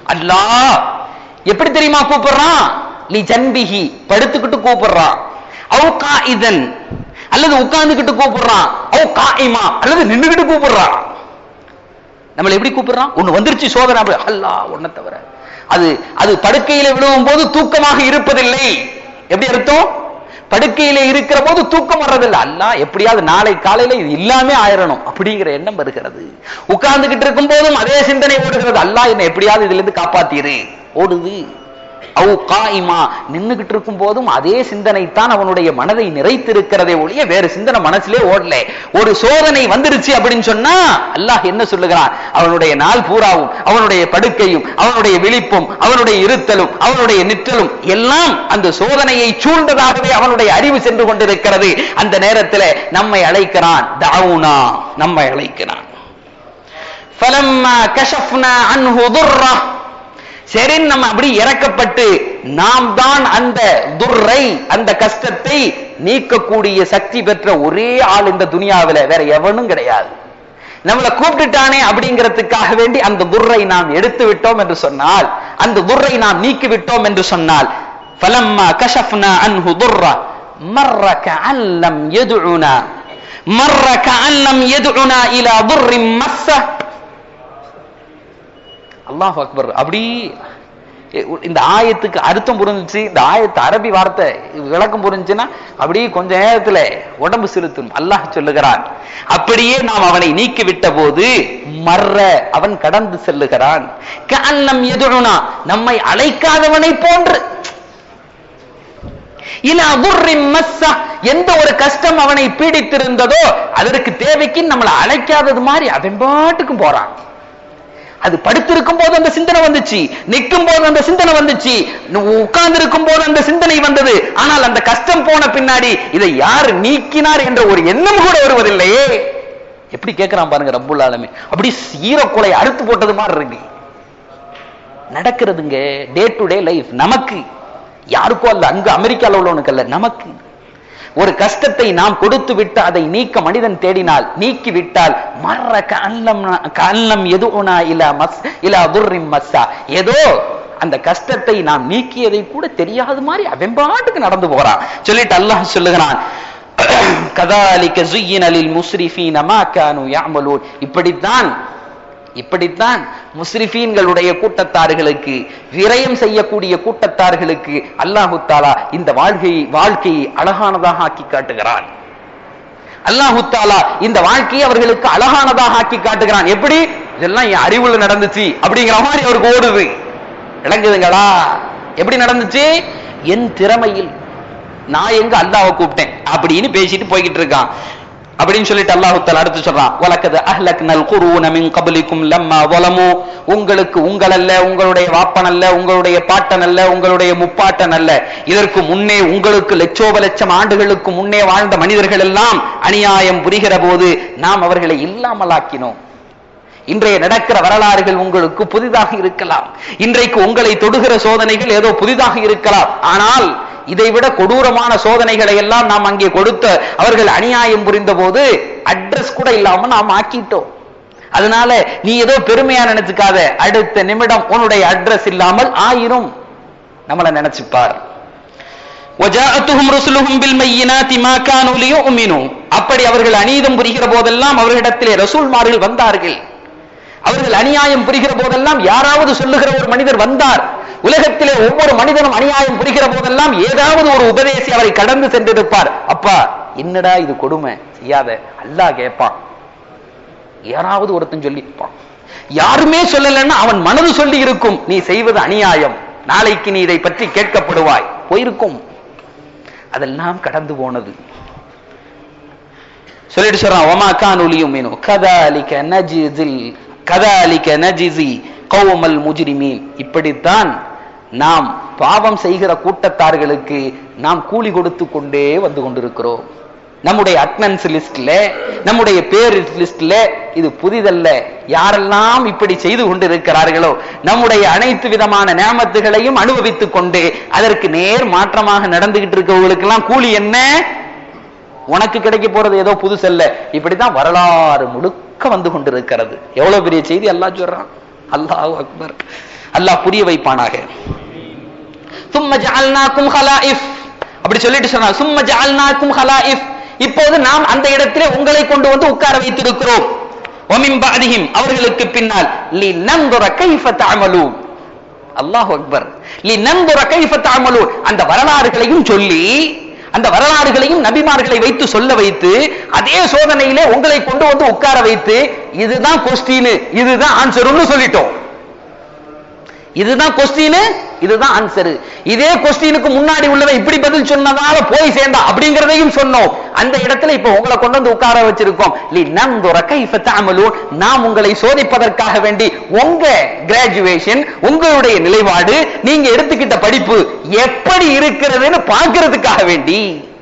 அல்லாஹ் எப்படி தெரியுமா கூப்பிடுறான் லி ஜன்பிஹி படுத்துக்கிட்டு கூப்பிடுறான் அவு காஇதன் அல்லது உட்கார்ந்துகிட்டு கூப்பிடுறான் அவு காயிமா அல்லது நின்னுகிட்டு கூப்பிடுறான் நம்மளை எப்படி கூப்பிடுறான் ஒண்ணு வந்துருச்சு சோதனை அப்படி அல்லாஹ் ஒன்ன தவிர அது அது படுக்கையில விழுவும் போது தூக்கமாக இருப்பதில்லை எப்படி அர்த்தம் படுக்கையில இருக்கிற போது தூக்கம் வர்றதில்லை அல்லாஹ் எப்படியாவது நாளை காலையில இது இல்லாமே ஆயிரணும் அப்படிங்கிற எண்ணம் வருகிறது உட்கார்ந்துகிட்டு இருக்கும் போதும் அதே சிந்தனை ஓடுகிறது அல்லாஹ் என்னை எப்படியாவது இதுல இருந்து காப்பாத்திரு ஓடுது அவு காயிமா நின்னுகிட்டு இருக்கும் போதும் அதே சிந்தனை தான் அவனுடைய மனதை நிறைத்திருக்கிறதே ஒழிய வேறு சிந்தனை மனசிலே ஓடல ஒரு சோதனை வந்துருச்சு அப்படின்னு சொன்னா அல்லாஹ் என்ன சொல்லுகிறான் அவனுடைய நாள் பூராவும் அவனுடைய படுக்கையும் அவனுடைய விழிப்பும் அவனுடைய இருத்தலும் அவனுடைய நிற்றலும் எல்லாம் அந்த சோதனையை சூழ்ந்ததாகவே அவனுடைய அறிவு சென்று கொண்டிருக்கிறது அந்த நேரத்தில் நம்மை அழைக்கிறான் தாவுனா நம்மை அழைக்கிறான் فلما كشفنا عنه ضره சரி நம்ம அப்படி இறக்கப்பட்டு நாம் தான் அந்த துர்ரை அந்த கஷ்டத்தை நீக்கக்கூடிய சக்தி பெற்ற ஒரே ஆள் இந்த துனியாவில வேற எவனும் கிடையாது நம்மளை கூப்பிட்டுட்டானே அப்படிங்கிறதுக்காக வேண்டி அந்த துர்ரை நாம் எடுத்து விட்டோம் என்று சொன்னால் அந்த துர்ரை நாம் நீக்கி விட்டோம் என்று சொன்னால் فلما كشفنا عنه ضره مر كأن لم يدعنا مر كأن لم يدعنا إلى ضر مسه அல்லாஹ் அக்பர் அப்படி இந்த ஆயத்துக்கு அர்த்தம் புரிஞ்சுச்சு இந்த ஆயத்து அரபி வார்த்தை விளக்கம் புரிஞ்சுன்னா அப்படியே கொஞ்ச நேரத்துல உடம்பு செலுத்தும் அல்லாஹ் சொல்லுகிறான் அப்படியே நாம் அவனை நீக்கி விட்ட போது மர்ற அவன் கடந்து செல்லுகிறான் கண்ணம் எதுனா நம்மை அழைக்காதவனை போன்று எந்த ஒரு கஷ்டம் அவனை பீடித்திருந்ததோ அதற்கு தேவைக்கு நம்மளை அழைக்காதது மாதிரி அவன் பாட்டுக்கும் போறான் அது படுத்திருக்கும் போது அந்த சிந்தனை வந்துச்சு நிற்கும் போது அந்த சிந்தனை வந்துச்சு உட்கார்ந்து இருக்கும் போது அந்த சிந்தனை வந்தது ஆனால் அந்த கஷ்டம் போன பின்னாடி இதை யார் நீக்கினார் என்ற ஒரு எண்ணம் கூட வருவதில்லையே எப்படி கேட்கிறான் பாருங்க ரப்புல் ஆலமே அப்படி சீரக்குலை அறுத்து போட்டது மாதிரி இருக்கு நடக்கிறதுங்க டே டு டே லைஃப் நமக்கு யாருக்கோ அல்ல அங்க அமெரிக்கால உள்ளவனுக்கு அல்ல நமக்கு ஒரு கஷ்டத்தை நாம் கொடுத்து விட்டு அதை நீக்க மனிதன் தேடினால் நீக்கி விட்டால் மர்ற கல்லம் கல்லம் எதுனா இல மஸ் இல துர்ரிம் மஸ்ஸா ஏதோ அந்த கஷ்டத்தை நாம் நீக்கியதை கூட தெரியாத மாதிரி அவன் பாட்டுக்கு நடந்து போறான் சொல்லிட்டு அல்லாஹ் சொல்லுகிறான் கதாலிக்க ஜுய்யினலில் முஸ்ரிஃபீன மா கானு யாமலூன் இப்படித்தான் இப்படித்தான் முஸ்ரிஃபீன்களுடைய கூட்டத்தார்களுக்கு விரயம் செய்யக்கூடிய கூட்டத்தார்களுக்கு அல்லாஹு தாலா இந்த வாழ்க்கையை வாழ்க்கையை அழகானதாக ஆக்கி காட்டுகிறான் அல்லாஹு தாலா இந்த வாழ்க்கையை அவர்களுக்கு அழகானதாக ஆக்கி காட்டுகிறான் எப்படி இதெல்லாம் என் அறிவுல நடந்துச்சு அப்படிங்கிற மாதிரி அவருக்கு ஓடுது விளங்குதுங்களா எப்படி நடந்துச்சு என் திறமையில் நான் எங்க அல்லாவை கூப்பிட்டேன் அப்படின்னு பேசிட்டு போய்கிட்டு இருக்கான் அப்படின்னு சொல்லிட்டு அல்லாஹு தஆலா அடுத்து சொல்றான் வலக்கது அஹ்லக்னல் குரூன மின் கபலிக்கும் லம்மா வலமு உங்களுக்கு உங்கள் அல்ல உங்களுடைய வாப்பன் அல்ல உங்களுடைய பாட்டன் அல்ல உங்களுடைய முப்பாட்டன் அல்ல இதற்கு முன்னே உங்களுக்கு லட்சோப லட்சம் ஆண்டுகளுக்கு முன்னே வாழ்ந்த மனிதர்கள் எல்லாம் அநியாயம் புரிகிற போது நாம் அவர்களை இல்லாமலாக்கினோம் இன்றைய நடக்கிற வரலாறுகள் உங்களுக்கு புதிதாக இருக்கலாம் இன்றைக்கு உங்களை தொடுகிற சோதனைகள் ஏதோ புதிதாக இருக்கலாம் ஆனால் இதைவிட கொடூரமான சோதனைகளை எல்லாம் நாம் அங்கே கொடுத்த அவர்கள் அநியாயம் புரிந்த போது அட்ரஸ் கூட இல்லாம நாம் ஆக்கிட்டோம் அதனால நீ ஏதோ பெருமையா நினைச்சுக்காத அடுத்த நிமிடம் உன்னுடைய அட்ரஸ் இல்லாமல் ஆயிரும் நம்மள நினைச்சுப்பார் وَجَاءَتْهُمْ رُسُلُهُمْ بِالْبَيِّنَاتِ مَا كَانُوا لِيُؤْمِنُوا அப்படி அவர்கள் அநீதம் புரிகிற போதெல்லாம் அவர்களிடத்திலே ரசூல்மார்கள் வந்தார்கள் அவர்கள் அநியாயம் புரிகிற போதெல்லாம் யாராவது சொல்லுகிற ஒரு மனிதர் வந்தார் உலகத்திலே ஒவ்வொரு மனிதனும் அநியாயம் புரிகிற போதெல்லாம் ஏதாவது ஒரு உபதேசி அவரை கடந்து சென்றிருப்பார் அப்பா என்னடா இது கொடுமை செய்யாத அல்லாஹ் கேட்பான் யாராவது ஒருத்தன் சொல்லியிருப்பான் யாருமே சொல்லலைன்னா அவன் மனது சொல்லி இருக்கும் நீ செய்வது அநியாயம் நாளைக்கு நீ இதை பற்றி கேட்கப்படுவாய் போயிருக்கும் அதெல்லாம் கடந்து போனது சொல்லிட்டு சொல்றான் ஒமா கானுலியும் மீனும் கதாலிக்க நஜிசில் கதாலிக்க நஜிசி கௌமல் முஜிரிமீன் இப்படித்தான் நாம் பாவம் செய்கிற கூட்டத்தார்களுக்கு நாம் கூலி கொடுத்து கொண்டே வந்து கொண்டிருக்கிறோம் நம்முடைய அட்டனன்ஸ் லிஸ்ட்ல நம்முடைய பேர் லிஸ்ட்ல இது புதிதல்ல யாரெல்லாம் இப்படி செய்து கொண்டிருக்கிறார்களோ நம்முடைய அனைத்து விதமான நேமத்துகளையும் அனுபவித்துக் கொண்டு அதற்கு நேர் மாற்றமாக நடந்துகிட்டு இருக்கவங்களுக்கு எல்லாம் கூலி என்ன உனக்கு கிடைக்க போறது ஏதோ புதுசல்ல இப்படித்தான் வரலாறு முழுக்க வந்து கொண்டிருக்கிறது எவ்வளவு பெரிய செய்தி எல்லாம் சொல்றான் அல்லாஹ் அக்பர் அல்லாஹ் புரிய வைப்பானாக சும்ம ஜஅல்னாக்கும் ஹலாயிஃப் அப்படி சொல்லிட்டு சொன்னார் சும்ம ஜஅல்னாக்கும் ஹலாயிஃப் இப்போது நாம் அந்த இடத்திலே உங்களை கொண்டு வந்து உட்கார வைத்திருக்கிறோம் ஒமின் பாதிஹிம் அவர்களுக்கு பின்னால் லி நந்துர கைஃப தஅமலூன் அல்லாஹ் அக்பர் லி நந்துர கைஃப தஅமலூன் அந்த வரலாறுகளையும் சொல்லி அந்த வரலாறுகளையும் நபிமார்களை வைத்து சொல்ல வைத்து அதே சோதனையிலே உங்களை கொண்டு வந்து உட்கார வைத்து இதுதான் கொஸ்டின் இதுதான் ஆன்சர்னு சொல்லிட்டோம் இதுதான் கொஸ்டின் இதுதான் ஆன்சர் இதே கொஸ்டினுக்கு முன்னாடி உள்ளவன் இப்படி பதில் சொன்னதால போய் சேர்ந்தா அப்படிங்கறதையும் சொன்னோம் அந்த இடத்துல இப்ப உங்களை கொண்டு வந்து உட்கார வச்சிருக்கோம் லி நந்துர கைஃப தஅமலூன் நாம் உங்களை சோதிப்பதற்காக வேண்டி உங்க கிராஜுவேஷன் உங்களுடைய நிலைப்பாடு நீங்க எடுத்துக்கிட்ட படிப்பு எப்படி இருக்கிறதுன்னு பார்க்கிறதுக்காக வேண்டி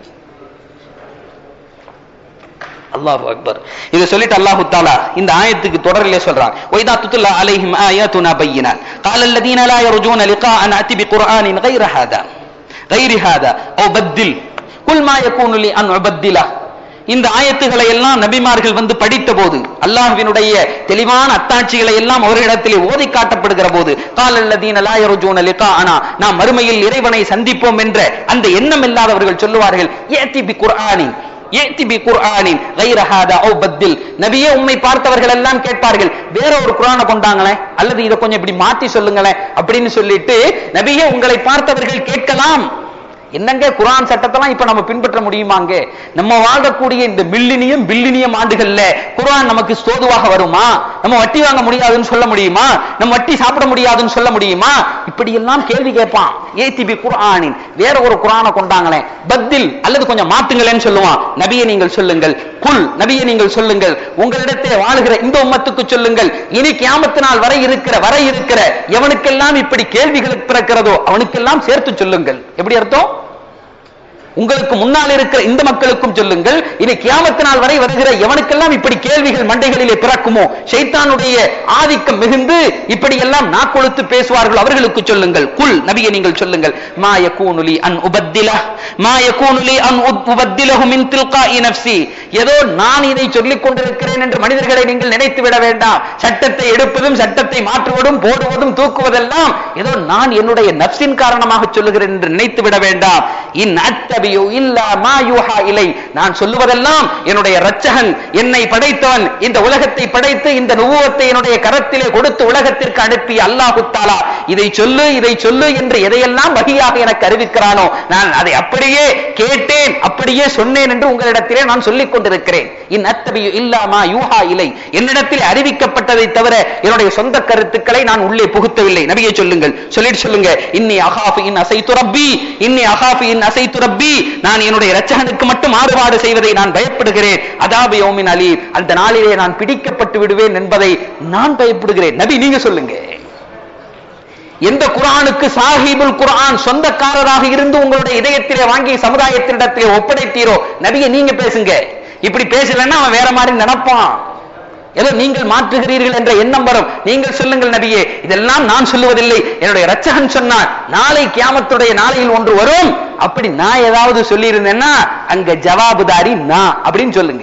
அல்லாஹு அக்பர் இதை சொல்லிட்டு அல்லாஹு தாலா இந்த ஆயத்துக்கு தொடரிலே சொல்றான் ஒய்தா துத்துல்லா அலைஹிம் ஆயாத்துனா பையினா قال الذين لا يرجون لقاء نأتي بقرآن غير هذا غير هذا أو بدل قل ما يكون لي أن أبدله இந்த ஆயத்துகளை எல்லாம் நபிமார்கள் வந்து படித்த போது அல்லாஹ்வினுடைய தெளிவான அத்தாட்சிகளை எல்லாம் அவர்களிடத்திலே ஓதி காட்டப்படுகிற போது காலல்லதீன லா யர்ஜூன லிகாஅனா நாம் மறுமையில் இறைவனை சந்திப்போம் என்ற அந்த எண்ணம் இல்லாதவர்கள் சொல்லுவார்கள் ஏத்தி பி குர்ஆனின் ஏத்தி பி குர்ஆனின் கைர ஹாதா ஓ பத்தில் நபியே உம்மை பார்த்தவர்கள் எல்லாம் கேட்பார்கள் வேற ஒரு குர்ஆனை கொண்டாங்களே அல்லது இதை கொஞ்சம் இப்படி மாத்தி சொல்லுங்களேன் அப்படின்னு சொல்லிட்டு நபியே உங்களை பார்த்தவர்கள் கேட்கலாம் என்னங்க குரான் சட்டத்தெல்லாம் இப்ப நம்ம பின்பற்ற முடியுமாங்க நம்ம வாழக்கூடிய இந்த மில்லினியம் பில்லினியம் ஆண்டுகள்ல குரான் நமக்கு சோதுவாக வருமா நம்ம வட்டி வாங்க முடியாதுன்னு சொல்ல முடியுமா நம்ம வட்டி சாப்பிட முடியாதுன்னு சொல்ல முடியுமா இப்படி எல்லாம் கேள்வி கேட்பான் ஏத்திபி குர்ஆனின் வேற ஒரு குரானை கொண்டாங்களேன் பத்தில் அல்லது கொஞ்சம் மாத்துங்களேன்னு சொல்லுவான் நபியை நீங்கள் சொல்லுங்கள் குல் நபியை நீங்கள் சொல்லுங்கள் உங்களிடத்தில் வாழுகிற இந்த உம்மத்துக்கு சொல்லுங்கள் இனி கியாமத்து நாள் வரை இருக்கிற வரை இருக்கிற எவனுக்கெல்லாம் இப்படி கேள்விகள் பிறக்கிறதோ அவனுக்கெல்லாம் சேர்த்து சொல்லுங்கள் எப்படி அர்த்தம் உங்களுக்கு முன்னால் இருக்கிற இந்த மக்களுக்கும் சொல்லுங்கள் இனி கியாமத்து நாள் வரை வருகிற எவனுக்கெல்லாம் இப்படி கேள்விகள் மண்டைகளிலே பிறக்குமோ ஷைத்தானுடைய ஆதிக்கம் மிகுந்து இப்படி எல்லாம் நாக்கொழுத்து பேசுவார்கள் அவர்களுக்கு சொல்லுங்கள் குல் நபியை நீங்கள் சொல்லுங்கள் மா யகூனுலி அன் உபத்தில மா யகூனுலி அன் உபத்திலஹு மின் தில்காஇ நஃப்ஸி ஏதோ நான் இதை சொல்லிக் கொண்டிருக்கிறேன் என்று மனிதர்களை நீங்கள் நினைத்து விட வேண்டாம் சட்டத்தை எடுப்பதும் சட்டத்தை மாற்றுவதும் போடுவதும் தூக்குவதெல்லாம் ஏதோ நான் என்னுடைய நப்சின் காரணமாக சொல்லுகிறேன் என்று நினைத்து விட வேண்டாம் இன் அத்தபியு இல்லா மா யூஹா இலை நான் சொல்லுவதெல்லாம் என்னுடைய இரட்சகன் என்னை படைத்தவன் இந்த உலகத்தை படைத்து இந்த நுவத்தை என்னுடைய கரத்திலே கொடுத்து உலகத்திற்கு அனுப்பிய அல்லாஹு தாலா இதை சொல்லு இதை சொல்லு என்று எதையெல்லாம் வகையாக எனக்கு அறிவிக்கிறானோ நான் அதை அப்படியே கேட்டேன் அப்படியே சொன்னேன் என்று உங்களிடத்திலே நான் சொல்லிக் கொண்டிருக்கிறேன் இன் அத்தபியு இல்லாமா யூஹா இலை என்னிடத்தில் அறிவிக்கப்பட்டதை தவிர என்னுடைய சொந்த கருத்துக்களை நான் உள்ளே புகுத்தவில்லை நபியை சொல்லுங்கள் சொல்லிட்டு சொல்லுங்க இன்னி அகாஃபு இன் அசைத்து ரப்பி இன்னி அகாஃபு இன் அசைத்து ரப்பி நான் என்னுடைய இரட்சகனுக்கு மட்டும் மாறுபாடு செய்வதை நான் பயப்படுகிறேன் அதாபி யோமின் அலி அந்த நாளிலே நான் பிடிக்கப்பட்டு விடுவேன் என்பதை நான் பயப்படுகிறேன் நபி நீங்க சொல்லுங்க எந்த குரானுக்கு சாஹிபுல் குரான் சொந்தக்காரராக இருந்து உங்களுடைய இதயத்திலே வாங்கி சமுதாயத்தினிடத்திலே ஒப்படைத்தீரோ நபியை நீங்க பேசுங்க இப்படி பேசலன்னா அவன் வேற மாதிரி நினைப்பான் ஏதோ நீங்கள் மாற்றுகிறீர்கள் என்ற எண்ணம் வரும் நீங்கள் சொல்லுங்கள் நபியே இதெல்லாம் நான் சொல்லுவதில்லை என்னுடைய ரச்சகன் சொன்னான் நாளை கியாமத்துடைய நாளையில் ஒன்று வரும் அப்படி நான் ஏதாவது சொல்லி இருந்தேன்னா அங்க ஜவாபுதாரி நான் அப்படின்னு சொல்லுங்க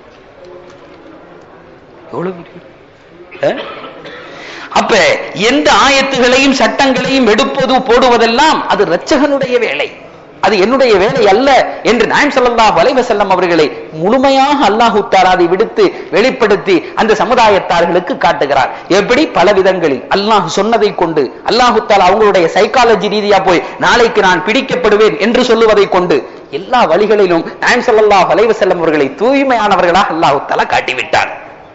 எவ்வளவு பெரிய- அஹ்? அப்ப எந்த ஆயத்துகளையும் சட்டங்களையும் எடுப்பது போடுவதெல்லாம் அது இரட்சகனுடைய வேலை அது என்னுடைய வேலை அல்ல என்று நாயம் ஸல்லல்லாஹு அலைஹி வஸல்லம் அவர்களை முழுமையாக அல்லாஹு தஆலா அதை விடுத்து வெளிப்படுத்தி அந்த சமுதாயத்தார்களுக்கு காட்டுகிறார் எப்படி பல விதங்களில் அல்லாஹ் சொன்னதை கொண்டு அல்லாஹு தஆலா அவங்களுடைய சைக்காலஜி ரீதியா போய் நாளைக்கு நான் பிடிக்கப்படுவேன் என்று சொல்லுவதை கொண்டு எல்லா வழிகளிலும் நாயம் ஸல்லல்லாஹு அலைஹி வஸல்லம் அவர்களை தூய்மையானவர்களாக அல்லாஹு தஆலா காட்டிவிட்டார்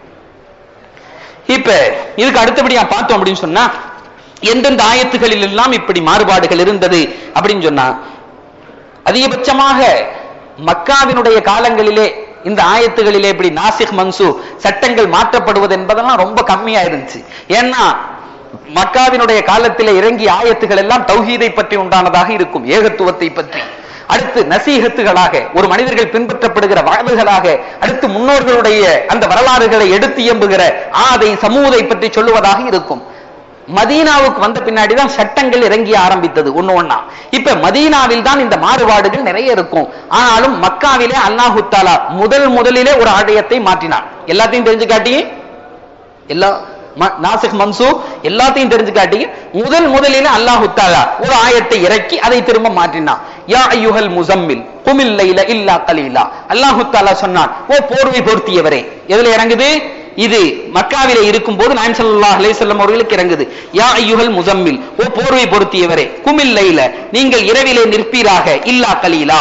இப்ப இதுக்கு அடுத்தபடியா பார்த்தோம் அப்படின்னு சொன்னா எந்தெந்த ஆயத்துகளில் எல்லாம் இப்படி மாறுபாடுகள் இருந்தது அப்படின்னு சொன்னா அதிகபட்சமாக மக்காவினுடைய காலங்களிலே இந்த ஆயத்துகளிலே இப்படி நாசிக் மன்சு சட்டங்கள் மாற்றப்படுவது என்பதெல்லாம் ரொம்ப கம்மியா இருந்துச்சு ஏன்னா மக்காவினுடைய காலத்திலே இறங்கிய ஆயத்துகள் எல்லாம் தௌஹீதை பற்றி உண்டானதாக இருக்கும் ஏகத்துவத்தை பற்றி அடுத்து நசீகத்துகளாக ஒரு மனிதர்கள் பின்பற்றப்படுகிற வாழ்வுகளாக அடுத்து முன்னோர்களுடைய அந்த வரலாறுகளை எடுத்து இயம்புகிற ஆதை சமூகத்தை பற்றி சொல்லுவதாக இருக்கும் மதீனாவுக்கு வந்த பின்னாடி தான் சட்டங்கள் இறங்கி ஆரம்பித்தது ஒண்ணு ஒண்ணா இப்ப மதீனாவில் தான் இந்த மாறுபாடுகள் நிறைய இருக்கும் ஆனாலும் மக்காவிலே அல்லாஹு தாலா முதல் முதலிலே ஒரு ஆலயத்தை மாற்றினான் எல்லாத்தையும் தெரிஞ்சு காட்டி எல்லா ம- நாசிக் மன்சூ எல்லாத்தையும் தெரிஞ்சு காட்டி முதல் முதலில் அல்லாஹு தாலா ஒரு ஆயத்தை இறக்கி அதை திரும்ப மாற்றினான் யா ஐயுஹல் முசம்மில் குமில் லைல இல்லா கலீலா அல்லாஹு தாலா சொன்னான் ஓ போர்வை பொருத்தியவரே எதுல இறங்குது இது மக்காவிலே இருக்கும் போது நாயம் ஸல்லல்லாஹு அலைஹி வஸல்லம் அவர்களுக்கு இறங்குது யா ஐயுஹல் முசம்மில் ஓ போர்வை பொருத்தியவரே குமில் லைல நீங்கள் இரவிலே நிற்பீராக இல்லா கலீலா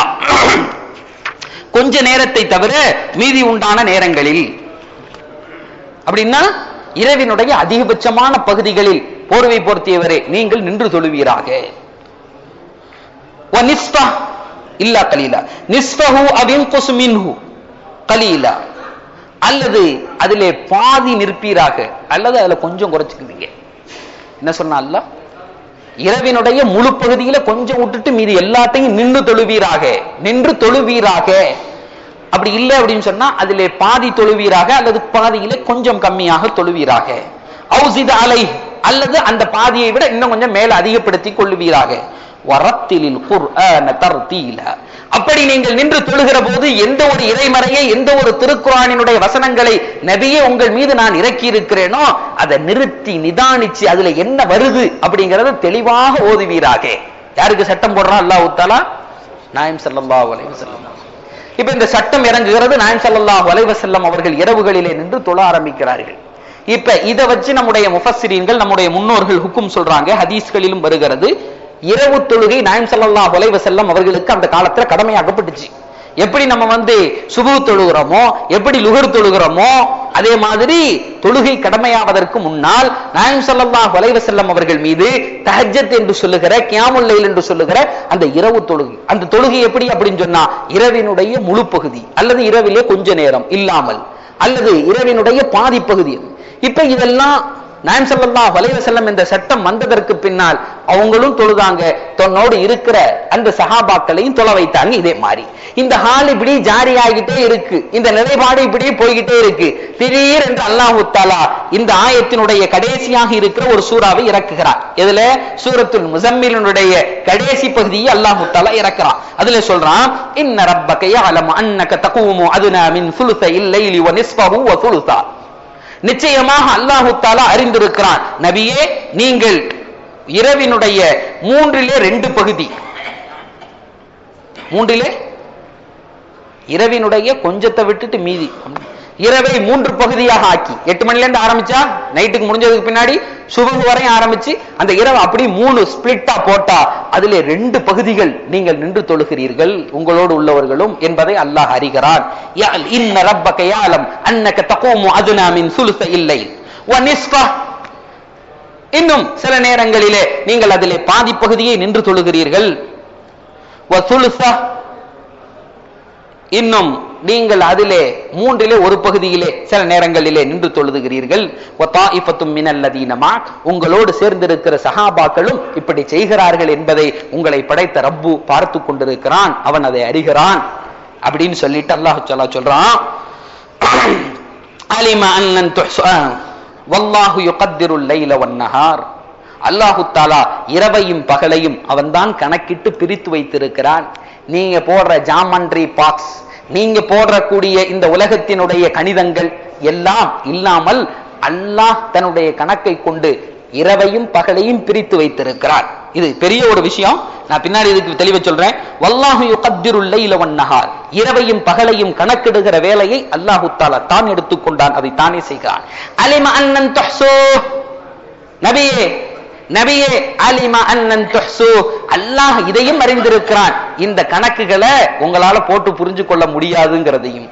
கொஞ்ச நேரத்தை தவிர மீதி உண்டான நேரங்களில் அப்படின்னா இரவினுடைய அதிகபட்சமான பகுதிகளில் போர்வை பொருத்தியவரே நீங்கள் நின்று தொழுவீராக وَنِصْفَهُ இல்லா கலீலா நிஸ்ஃபஹு அவின்குஸ் மின்ஹு கலீலா அல்லது அதிலே பாதி நிற்பீராக அல்லது அதுல கொஞ்சம் குறைச்சுக்குவீங்க என்ன சொன்னா அல்லாஹ் இரவினுடைய முழு பகுதியில கொஞ்சம் விட்டுட்டு மீதி எல்லாத்தையும் நின்று தொழுவீராக நின்று தொழுவீராக அப்படி இல்லை அப்படின்னு சொன்னா அதிலே பாதி தொழுவீராக அல்லது பாதியிலே கொஞ்சம் கம்மியாக தொழுவீராக அவுசித அலை அல்லது அந்த பாதியை விட இன்னும் கொஞ்சம் மேல அதிகப்படுத்தி கொள்ளுவீராக வரத்திலில் குர்ஆன தர்தீலா அப்படி நீங்கள் நின்று தொழுகிற போது எந்த ஒரு இறைமறையை எந்த ஒரு திருக்குறானினுடைய வசனங்களை நபியே உங்கள் மீது நான் இறக்கி இருக்கிறேனோ அதை நிறுத்தி நிதானிச்சு அதுல என்ன வருது அப்படிங்கறத தெளிவாக ஓதுவீராக யாருக்கு சட்டம் போடுறான் அல்லாஹ் தாலா நாயம் ஸல்லல்லாஹு அலைஹி வஸல்லம் இப்ப இந்த சட்டம் இறங்குகிறது நாயம் ஸல்லல்லாஹு அலைஹி வஸல்லம் அவர்கள் இரவுகளிலே நின்று தொழ ஆரம்பிக்கிறார்கள் இப்ப இதை வச்சு நம்முடைய முஃபஸ்ஸிரீன்கள் நம்முடைய முன்னோர்கள் ஹுக்கும் சொல்றாங்க ஹதீஸ்களிலும் வருகிறது இரவு தொழுகை நாயம் ஸல்லல்லாஹு அலைஹி வஸல்லம் அவர்களுக்கு அந்த காலத்துல கடமையாக்கப்பட்டுச்சு எப்படி நம்ம வந்து சுபு தொழுகிறோமோ எப்படி லுகர் தொழுகிறோமோ அதே மாதிரி தொழுகை கடமையாவதற்கு முன்னால் நாயம் ஸல்லல்லாஹு அலைஹி வஸல்லம் அவர்கள் மீது தஹஜ்ஜத் என்று சொல்லுகிற கியாமுல் லைல் என்று சொல்லுகிற அந்த இரவு தொழுகை அந்த தொழுகை எப்படி அப்படின்னு சொன்னா இரவினுடைய முழு பகுதி அல்லது இரவிலே கொஞ்ச நேரம் இல்லாமல் அல்லது இரவினுடைய பாதி பகுதி இப்ப இதெல்லாம் நாயம் ஸல்லல்லாஹு அலைஹி வஸல்லம் இந்த சட்டம் வந்ததற்கு பின்னால் அவங்களும் தொழுதாங்க தன்னோடு இருக்கிற அந்த சஹாபாக்களையும் தொலை வைத்தாங்க இதே மாதிரி இந்த ஹால் இப்படி ஜாரி ஆகிட்டே இருக்கு இந்த நிலைப்பாடு இப்படி போய்கிட்டே இருக்கு திடீர் என்று அல்லாஹு தாலா இந்த ஆயத்தினுடைய கடைசியாக இருக்கிற ஒரு சூறாவை இறக்குகிறார் இதுல சூரத்துல் முசம்மிலினுடைய கடைசி பகுதியை அல்லாஹு தாலா இறக்குறான் அதுல சொல்றான் இன்ன ரப்பக யஅலமு அன்னக தகூமு அதுனா மின் சுலுசை இல்லைலி வ நிஸ்ஃபஹு வ சுலுசா நிச்சயமாக அல்லாஹு தாலா அறிந்திருக்கிறான் நபியே நீங்கள் இரவினுடைய மூன்றிலே ரெண்டு பகுதி மூன்றிலே இரவினுடைய கொஞ்சத்தை விட்டுட்டு மீதி இரவை மூன்று பகுதியாக ஆக்கி எட்டு மணில இருந்து ஆரம்பிச்சா நைட்டுக்கு முடிஞ்சதுக்கு பின்னாடி சுபகு வரையும் ஆரம்பிச்சு அந்த இரவு அப்படி மூணு ஸ்பிளிட்டா போட்டா அதிலே ரெண்டு பகுதிகள் நீங்கள் நின்று தொழுகிறீர்கள் உங்களோடு உள்ளவர்களும் என்பதை அல்லாஹ் அறிகிறான் யா- இன்ன ரப்பக யாலம் அன்னக தகூமு அதுனா மின் சுலுச இல்லை வ நிஸ்ஃபா இன்னும் சில நேரங்களிலே நீங்கள் அதிலே பாதி பகுதியை நின்று தொழுகிறீர்கள் வ சுலுசா இன்னும் நீங்கள் அதிலே மூன்றிலே ஒரு பகுதியிலே சில நேரங்களிலே நின்று தொழுதுகிறீர்கள் வத்தாயிஃபத்தும் மினல்லதீன மாக் உங்களோடு சேர்ந்திருக்கிற சஹாபாக்களும் இப்படி செய்கிறார்கள் என்பதை உங்களை படைத்த ரப்பு பார்த்து கொண்டிருக்கிறான் அவன் அதை அறிகிறான் அப்படின்னு சொல்லிட்டு அல்லாஹ் சொல்லா சொல்றான் அலிம அன்னன் துஹ்ச- வல்லாஹு யுகத்திருல் லைல வன்னஹார் அல்லாஹு தாலா இரவையும் பகலையும் அவன்தான் கணக்கிட்டு பிரித்து வைத்திருக்கிறான் நீங்க போடுற ஜாமண்ட்ரி பாக்ஸ் நீங்க போடுறக்கூடிய இந்த உலகத்தினுடைய கணிதங்கள் எல்லாம் இல்லாமல் அல்லாஹ் தன்னுடைய கணக்கை கொண்டு இரவையும் பகலையும் பிரித்து வைத்திருக்கிறார் இது பெரிய ஒரு விஷயம் நான் பின்னாடி இதுக்கு தெளிவா சொல்றேன் வல்லாஹு யுகத்திருல் லைல வன்னஹார் இரவையும் பகலையும் கணக்கிடுகிற வேலையை அல்லாஹு தாலா தான் எடுத்துக்கொண்டான் அதை தானே செய்கிறான் அலிம அன்னன் துஹ்சூ நபியே நபியே அலிமா அன்னன் துஹ்சு அல்லாஹ் இதையும் அறிந்திருக்கிறான் இந்த கணக்குகளை உங்களால போட்டு புரிஞ்சு கொள்ள முடியாதுங்கிறதையும்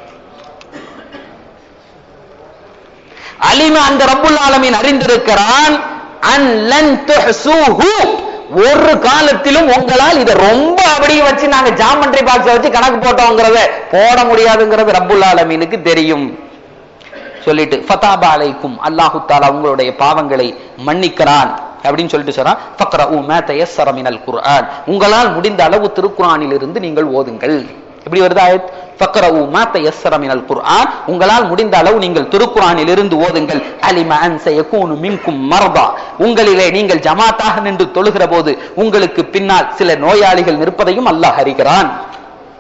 அலிமா அந்த ரப்புல் ஆலமீன் அறிந்திருக்கிறான் அன்லன் துஹ்சூஹு ஒரு காலத்திலும் உங்களால் இதை ரொம்ப அப்படியே வச்சு நாங்க ஜாமண்ட்ரி பாக்ஸ் வச்சு கணக்கு போட்டோங்கிறத போட முடியாதுங்கிறது ரப்புல் ஆலமீனுக்கு தெரியும் சொல்லிட்டு ஃபதாபா அலைக்கும் அல்லாஹு தாலா உங்களுடைய பாவங்களை மன்னிக்கிறான் அப்படின்னு சொல்லிட்டு சொல்றான் ஃபக்ரஉ மா தயஸ்ஸர மினல் குர்ஆன் உங்களால் முடிந்த அளவு திருக்குர்ஆனில் இருந்து நீங்கள் ஓதுங்கள் எப்படி வருது ஆயத் ஃபக்ரஉ மா தயஸ்ஸர மினல் குர்ஆன் உங்களால் முடிந்த அளவு நீங்கள் திருக்குர்ஆனில் இருந்து ஓதுங்கள் அலிம அன் சயகூனு மின்கும் மர்தா உங்களிலே நீங்கள் ஜமாத்தாக நின்று தொழுகிற போது உங்களுக்கு பின்னால் சில நோயாளிகள் நிற்பதையும் அல்லாஹ் அறிகிறான்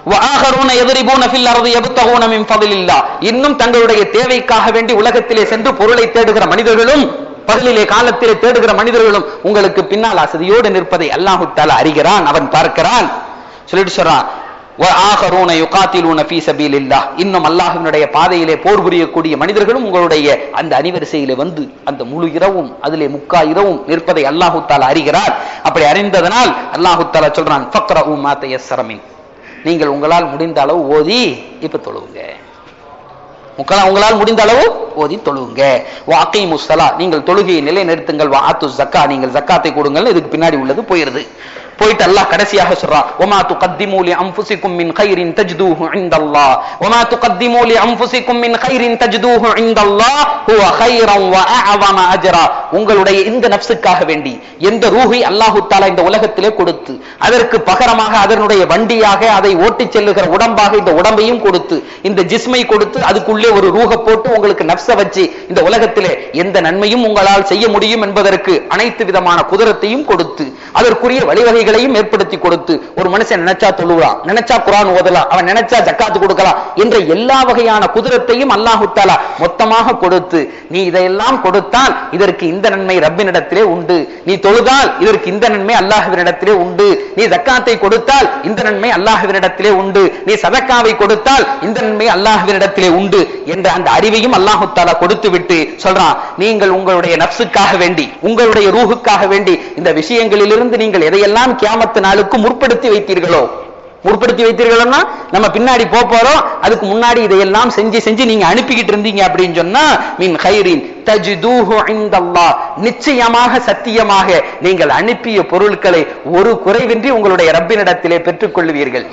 وآخرون يضربون في الأرض يبتغون من فضل الله இன்னும் தங்களுடைய தேவைக்காக வேண்டி உலகத்திலே சென்று பொருளை தேடுகிற மனிதர்களும் பகலிலே காலத்திலே தேடுகிற மனிதர்களும் உங்களுக்கு பின்னால் அசதியோடு நிற்பதை அல்லாஹு தாலா அறிகிறான் அவன் பார்க்கிறான் சொல்லிட்டு சொல்றான் وآخرون يقاتلون في سبيل الله இன்னும் அல்லாஹ்வினுடைய பாதையிலே போர் புரியக்கூடிய மனிதர்களும் உங்களுடைய அந்த அணிவரிசையிலே வந்து அந்த முழு இரவும் அதிலே முக்கா இரவும் நிற்பதை அல்லாஹு தாலா அறிகிறார் அப்படி அறிந்ததனால் அல்லாஹு தாலா சொல்றான் ஃபக்ரஉ மா தயஸ்ஸர மின் நீங்கள் உங்களால் முடிந்த அளவு ஓதி இப்ப தொழுவுங்க முக்கலா உங்களால் முடிந்த அளவு ஓதி தொழுவுங்க வாக்கை முஸ்தலா நீங்கள் தொழுகையை நிலைநிறுத்துங்கள் வாத்து ஜக்கா நீங்கள் ஜக்காத்தை கொடுங்கள் இதுக்கு பின்னாடி உள்ளது போயிருது போயிட்டு அல்லாஹ் கடைசியாக சொல்றான் ஒமா துகத்திமு லி அன்ஃபுசிக்கும் மின் கைரின் தஜ்தூஹு இன்தல்லாஹ் ஒமா துகத்திமு லி அன்ஃபுசிக்கும் மின் கைரின் தஜ்தூஹு இன்தல்லாஹ் ஹுவ கைரன் வ அஅஸம அஜ்ரா உங்களுடைய இந்த நஃப்ஸுக்காக வேண்டி எந்த ரூஹை அல்லாஹு தஆலா இந்த உலகத்திலே கொடுத்து அதற்கு பகரமாக அதனுடைய வண்டியாக அதை ஓட்டிச் செல்லுகிற உடம்பாக இந்த உடம்பையும் கொடுத்து இந்த ஜிஸ்மை கொடுத்து அதுக்குள்ளே ஒரு ரூஹ போட்டு உங்களுக்கு நப்ச வச்சு இந்த உலகத்திலே எந்த நன்மையும் உங்களால் செய்ய முடியும் என்பதற்கு அனைத்து விதமான குதிரத்தையும் கொடுத்து அதற்குரிய வழிவகைகளையும் ஏற்படுத்தி கொடுத்து ஒரு மனுஷன் நினைச்சா தொழுவான் நினைச்சா குரான் ஓதலாம் அவன் நினைச்சா ஜக்காத்து கொடுக்கலாம் என்ற எல்லா வகையான குதிரத்தையும் அல்லாஹு தாலா மொத்தமாக கொடுத்து நீ இதையெல்லாம் கொடுத்தால் இதற்கு இந்த நன்மை ரப்பினிடத்திலே உண்டு நீ தொழுதால் இதற்கு இந்த நன்மை அல்லாஹ்வினிடத்திலே உண்டு நீ ஜக்காத்தை கொடுத்தால் இந்த நன்மை அல்லாஹ்வினிடத்திலே உண்டு நீ சதக்காவை கொடுத்தால் இந்த நன்மை அல்லாஹ்வினிடத்திலே உண்டு என்ற அந்த அறிவையும் அல்லாஹு தாலா கொடுத்து விட்டு சொல்றான் நீங்கள் உங்களுடைய நப்சுக்காக வேண்டி உங்களுடைய ரூஹுக்காக வேண்டி இந்த விஷயங்களிலிருந்து நீங்கள் எதையெல்லாம் கியாமத்து நாளுக்கு முற்படுத்தி வைத்தீர்களோ முற்படுத்தி வைத்தீர்கள்னா நம்ம பின்னாடி போப் போறோம் அதுக்கு முன்னாடி இதையெல்லாம் செஞ்சு செஞ்சு நீங்க அனுப்பிக்கிட்டு இருந்தீங்க அப்படின்னு சொன்னா மின் ஹைரின் தஜ்தூஹு இந்தல்லாஹ் நிச்சயமாக சத்தியமாக நீங்கள் அனுப்பிய பொருட்களை ஒரு குறைவின்றி உங்களுடைய ரப்பினிடத்திலே பெற்றுக் கொள்வீர்கள்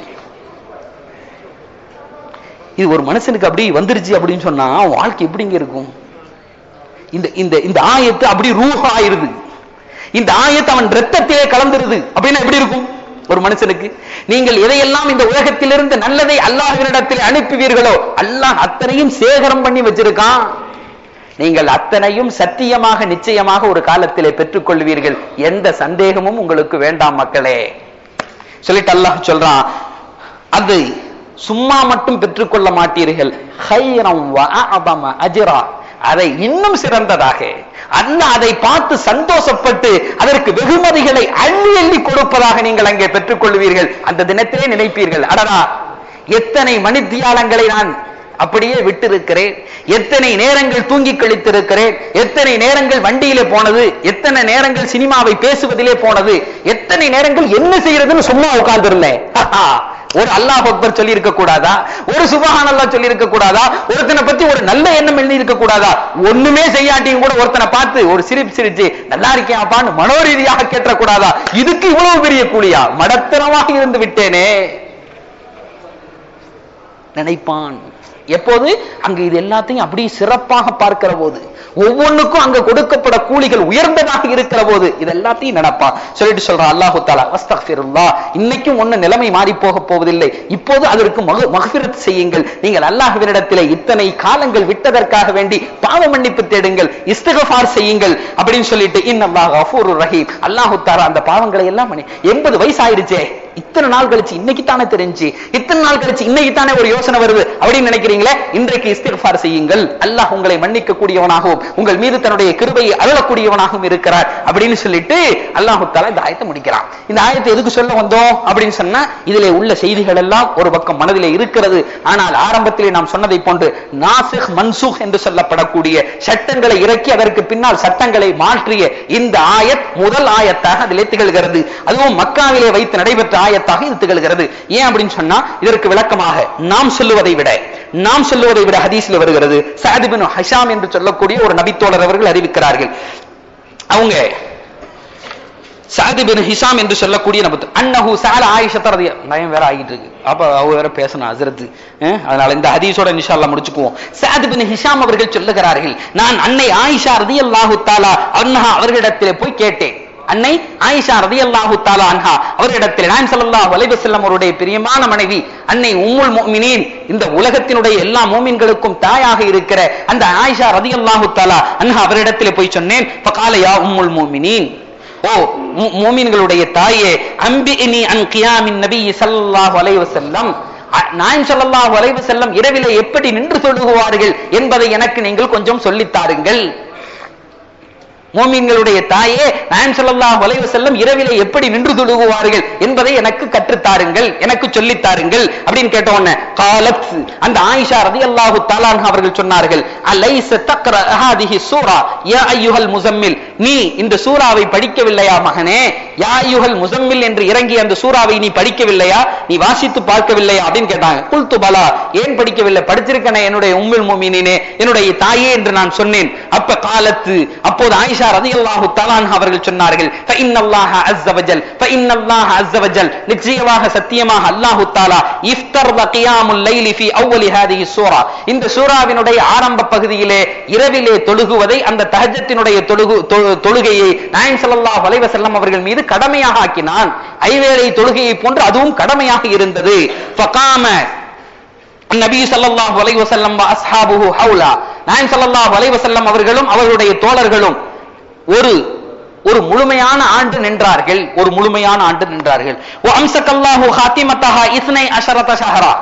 இது ஒரு மனுஷனுக்கு அப்படி வந்துருச்சு அப்படின்னு சொன்னா அவன் வாழ்க்கை எப்படிங்க இருக்கும் இந்த இந்த இந்த ஆயத்து அப்படி ரூஹ ஆயிருது இந்த ஆயத்து அவன் ரத்தத்திலே கலந்துருது அப்படின்னா எப்படி இருக்கும் ஒரு மனுஷனுக்கு நீங்கள் எதையெல்லாம் இந்த உலகத்திலிருந்து நல்லதை அல்லாஹ்வினிடத்தில் அனுப்புவீர்களோ அல்லாஹ் அத்தனையும் சேகரம் பண்ணி வச்சிருக்கான் நீங்கள் அத்தனையும் சத்தியமாக நிச்சயமாக ஒரு காலத்திலே பெற்றுக் கொள்வீர்கள் எந்த சந்தேகமும் உங்களுக்கு வேண்டாம் மக்களே சொல்லிட்டு அல்லாஹ் சொல்றான் அது சும்மா மட்டும் பெற்றுக்கொள்ள மாட்டீர்கள் ஹைரம் வ அஅதம அஜ்ரா அதை இன்னும் சிறந்ததாக அல்லாஹ் அதை பார்த்து சந்தோஷப்பட்டு அதற்கு வெகுமதிகளை அள்ளி அள்ளி கொடுப்பதாக நீங்கள் அங்கே பெற்றுக் கொள்வீர்கள் அந்த தினத்திலே நினைப்பீர்கள் அடடா எத்தனை மணித்தியாலங்களை நான் அப்படியே விட்டிருக்கிறேன் எத்தனை நேரங்கள் தூங்கி கழித்திருக்கிறேன் எத்தனை நேரங்கள் வண்டியிலே போனது எத்தனை நேரங்கள் சினிமாவை பேசுவதிலே போனது எத்தனை நேரங்கள் என்ன செய்யறதுன்னு சும்மா உட்கார்ந்துருந்தேன் ஒரு அல்லாஹ் அக்பர் சொல்லி இருக்க கூடாதா ஒரு சுபஹான் அல்லாஹ் சொல்லி இருக்க கூடாதா ஒருத்தனை பத்தி ஒரு நல்ல எண்ணம் எழுதி இருக்க கூடாதா ஒண்ணுமே செய்யாட்டியும் கூட ஒருத்தனை பார்த்து ஒரு சிரிப்பு சிரிச்சு நல்லா இருக்கியாப்பான்னு மனோரீதியாக கேட்ட கூடாதா இதுக்கு இவ்வளவு பெரிய கூலியா மடத்தனமாக இருந்து விட்டேனே நினைப்பான் எப்போது அங்கு இது எல்லாத்தையும் அப்படி சிறப்பாக பார்க்கிற போது ஒவ்வொன்றுக்கும் அங்க கொடுக்கப்பட கூலிகள் உயர்ந்ததாக இருக்கிற போது இது எல்லாத்தையும் நினைப்பான் சொல்லிட்டு சொல்றான் அல்லாஹு தாலா அஸ்தக்ஃபிருல்லா இன்னைக்கும் ஒண்ணு நிலைமை மாறி போக போவதில்லை இப்போது அதற்கு மகு மகபிரத் செய்யுங்கள் நீங்கள் அல்லாஹ்வினிடத்திலே இத்தனை காலங்கள் விட்டதற்காக வேண்டி பாவ மன்னிப்பு தேடுங்கள் இஸ்திகஃபார் செய்யுங்கள் அப்படின்னு சொல்லிட்டு இன்னல்லாஹ் கஃபூர் ரஹீம் அல்லாஹு தாலா அந்த பாவங்களை எல்லாம் பண்ணி எண்பது வயசு ஆயிடுச்சே இத்தனை நாள் கழிச்சு இன்னைக்கு தானே தெரிஞ்சு இத்தனை நாள் கழிச்சு இன்னைக்கு தானே ஒரு யோசனை வருது அப்படின்னு நினைக்கிறீங்களே இன்றைக்கு இஸ்திஃபார் செய்யுங்கள் அல்லாஹ் உங்களை மன்னிக்க கூடியவனாகவும் உங்கள் மீது தன்னுடைய கிருபையை அருளக்கூடியவனாகவும் இருக்கிறார் அப்படின்னு சொல்லிட்டு அல்லாஹு தாலா இந்த ஆயத்தை முடிக்கிறான் இந்த ஆயத்தை எதுக்கு சொல்ல வந்தோம் அப்படின்னு சொன்னா இதிலே உள்ள செய்திகள் எல்லாம் ஒரு பக்கம் மனதிலே இருக்கிறது ஆனால் ஆரம்பத்திலே நாம் சொன்னதை போன்று நாசிக் மன்சூக் என்று சொல்லப்படக்கூடிய சட்டங்களை இறக்கி அதற்கு பின்னால் சட்டங்களை மாற்றிய இந்த ஆயத் முதல் ஆயத்தாக அதிலே திகழ்கிறது அதுவும் மக்காவிலே வைத்து நடைபெற்ற ஆயத்தாக இது திகழ்கிறது ஏன் அப்படின்னு சொன்னா இதற்கு விளக்கமாக நாம் சொல்லுவதை விட நாம் சொல்லுவதை விட ஹதீஸ்ல வருகிறது சாதிபின் ஹஷாம் என்று சொல்லக்கூடிய ஒரு நபித்தோழர் அவர்கள் அறிவிக்கிறார்கள் அவங்க சாதிபின் ஹிஷாம் என்று சொல்லக்கூடிய நபத்து அன்னஹு சால ஆயிஷா ரதி நயம் வேற ஆகிட்டு இருக்கு அப்ப அவ வேற பேசணும் ஹசரத் அதனால இந்த ஹதீஸோட இன்ஷா அல்லாஹ் முடிச்சுக்குவோம் சாதிபின் ஹிஷாம் அவர்கள் சொல்லுகிறார்கள் நான் அன்னை ஆயிஷா ரதியல்லாஹு தாலா அன்னஹா அவர்களிடத்திலே போய் கேட்டேன் அன்னை ஆயிஷா ரதியல்லாஹு தாலா அன்ஹா அவரிடத்தில் நாயம் ஸல்லல்லாஹு அலைஹி வஸல்லம் அவருடைய பிரியமான மனைவி அன்னை உம்முல் முஃமினீன் இந்த உலகத்தினுடைய எல்லா மூமின்களுக்கும் தாயாக இருக்கிற அந்த ஆயிஷா ரதியல்லாஹு தாலா அன்ஹா அவரிடத்தில் போய் சொன்னேன் ஃபகால யா உம்முல் முஃமினீன் ஓ மூமின்களுடைய தாயே அம்பிஇனி அன் கியாமின் நபி ஸல்லல்லாஹு அலைஹி வஸல்லம் நாயம் ஸல்லல்லாஹு அலைஹி வஸல்லம் இரவிலே எப்படி நின்று தொழுகுவார்கள் என்பதை எனக்கு நீங்கள் கொஞ்சம் சொல்லித் தாருங்கள் மோமீன்களுடைய தாயே நாயம் ஸல்லல்லாஹு அலைஹி வஸல்லம் இரவிலே எப்படி நின்று தொழுகுவார்கள் என்பதை எனக்கு கற்றுத்தாருங்கள் எனக்கு சொல்லித் தாருங்கள் அப்படின்னு கேட்ட உடனே காலத் அந்த ஆயிஷா ரலியல்லாஹு தஆலா அன்ஹா அவர்கள் சொன்னார்கள் அலைஸ தக்ர ஹாதிஹி சூரா யா அய்யுஹல் முஸம்மில் நீ இந்த சூராவை படிக்கவில்லையா மகனே யா அய்யுஹல் முஸம்மில் என்று இறங்கிய அந்த சூராவை நீ படிக்கவில்லையா நீ வாசித்து பார்க்கவில்லையா அப்படின்னு கேட்டாங்க குல்து பலா ஏன் படிக்கவில்லை படிச்சிருக்கனே என்னுடைய உம்முல் முஃமினீனே என்னுடைய தாயே என்று நான் சொன்னேன் அப்ப காலத்து அப்போது ஆயிஷா ரலியல்லாஹு தஆலா அன்ஹா அவர்கள் சொன்னார்கள் ஃப இன்னல்லாஹ அஸ்ஸ வஜல் ஃப இன்னல்லாஹ அஸ்ஸ வஜல் நிச்சயமாக சத்தியமாக அல்லாஹு தஆலா இஃப்தர்த கியாமுல் லைலி ஃபி அவ்வலி ஹாதிஹி சூரா இந்த சூராவினுடைய ஆரம்ப பகுதியிலே இரவிலே தொழுகுவதை அந்த தஹஜத்தினுடைய தொழுகு தொழு- தொழுகையை நாயகம் ஸல்லல்லாஹு அலைஹி வஸல்லம் அவர்கள் மீது கடமையாக ஆக்கினான் ஐவேளை தொழுகையை போன்று அதுவும் கடமையாக இருந்தது ஃபகாம நபி ஸல்லல்லாஹு அலைஹி வஸல்லம் வ அஸ்ஹாபுஹு ஹவுலா நாயகம் ஸல்லல்லாஹு அலைஹி வஸல்லம் அவர்களும் அவர்களுடைய தோழர்களும் ஒரு ஒரு முழுமையான ஆண்டு நின்றார்கள் ஒரு முழுமையான ஆண்டு நின்றார்கள் வ அம்சகல்லாஹு ஹாத்திமத்தஹா இஸ்னை அஷரத ஷஹரா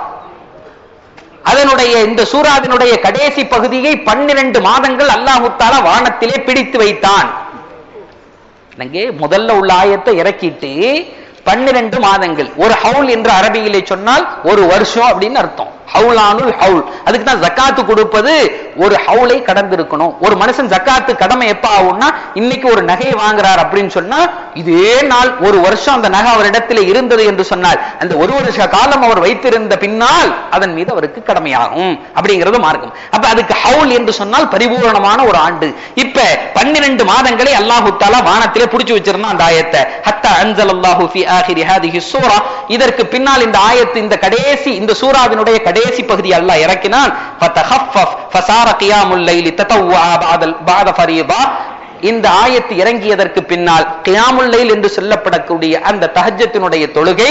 அதனுடைய இந்த சூறாவினுடைய கடைசி பகுதியை பன்னிரண்டு மாதங்கள் அல்லாஹு தாலா வானத்திலே பிடித்து வைத்தான் அங்கே முதல்ல உள்ள ஆயத்தை இறக்கிட்டு பன்னிரண்டு மாதங்கள் ஒரு ஹவுல் என்று அரபியிலே சொன்னால் ஒரு வருஷம் அப்படின்னு அர்த்தம் ஹவுலானுல் ஹவுல் அதுக்கு தான் ஜக்காத்து கொடுப்பது ஒரு ஹவுலை கடந்திருக்கணும் ஒரு மனுஷன் ஜக்காத்து கடமை எப்ப ஆகும்னா இன்னைக்கு ஒரு நகையை வாங்குறார் அப்படின்னு சொன்னா இதே நாள் ஒரு வருஷம் அந்த நகை அவரிடத்தில் இருந்தது என்று சொன்னால் அந்த ஒரு வருஷ காலம் அவர் வைத்திருந்த பின்னால் அதன் மீது அவருக்கு கடமையாகும் அப்படிங்கிறது மார்க்கம் அப்ப அதுக்கு ஹவுல் என்று சொன்னால் பரிபூரணமான ஒரு ஆண்டு இப்ப பன்னிரண்டு மாதங்களை அல்லாஹு தாலா வானத்திலே புடிச்சு வச்சிருந்தான் அந்த ஆயத்தை ஹத்தா அன்சல் அல்லாஹு ஃபி ஆஹிரி ஹாதிஹி சூரா இதற்கு பின்னால் இந்த ஆயத்து இந்த கடைசி இந்த சூராவினுடைய கடைசி பகுதி அல்லாஹ் இறக்கினான் ஃபதஹஃபஃப் ஃபசார கியாமுல் லைலி ததவ்வா பஅதல் பஅத ஃபரீதா இந்த ஆயத்து இறங்கியதற்கு பின்னால் கியாமுல் லைல் என்று சொல்லப்படக்கூடிய அந்த தஹஜ்ஜத்தினுடைய தொழுகை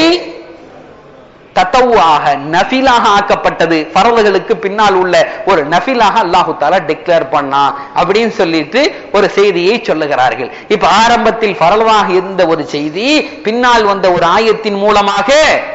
தத்தவுவாக நஃபிலாக ஆக்கப்பட்டது பரவல்களுக்கு பின்னால் உள்ள ஒரு நஃபிலாக அல்லாஹு தாலா டிக்ளேர் பண்ணா அப்படின்னு சொல்லிட்டு ஒரு செய்தியை சொல்லுகிறார்கள் இப்ப ஆரம்பத்தில் பரவலாக இருந்த ஒரு செய்தி பின்னால் வந்த ஒரு ஆயத்தின் மூலமாக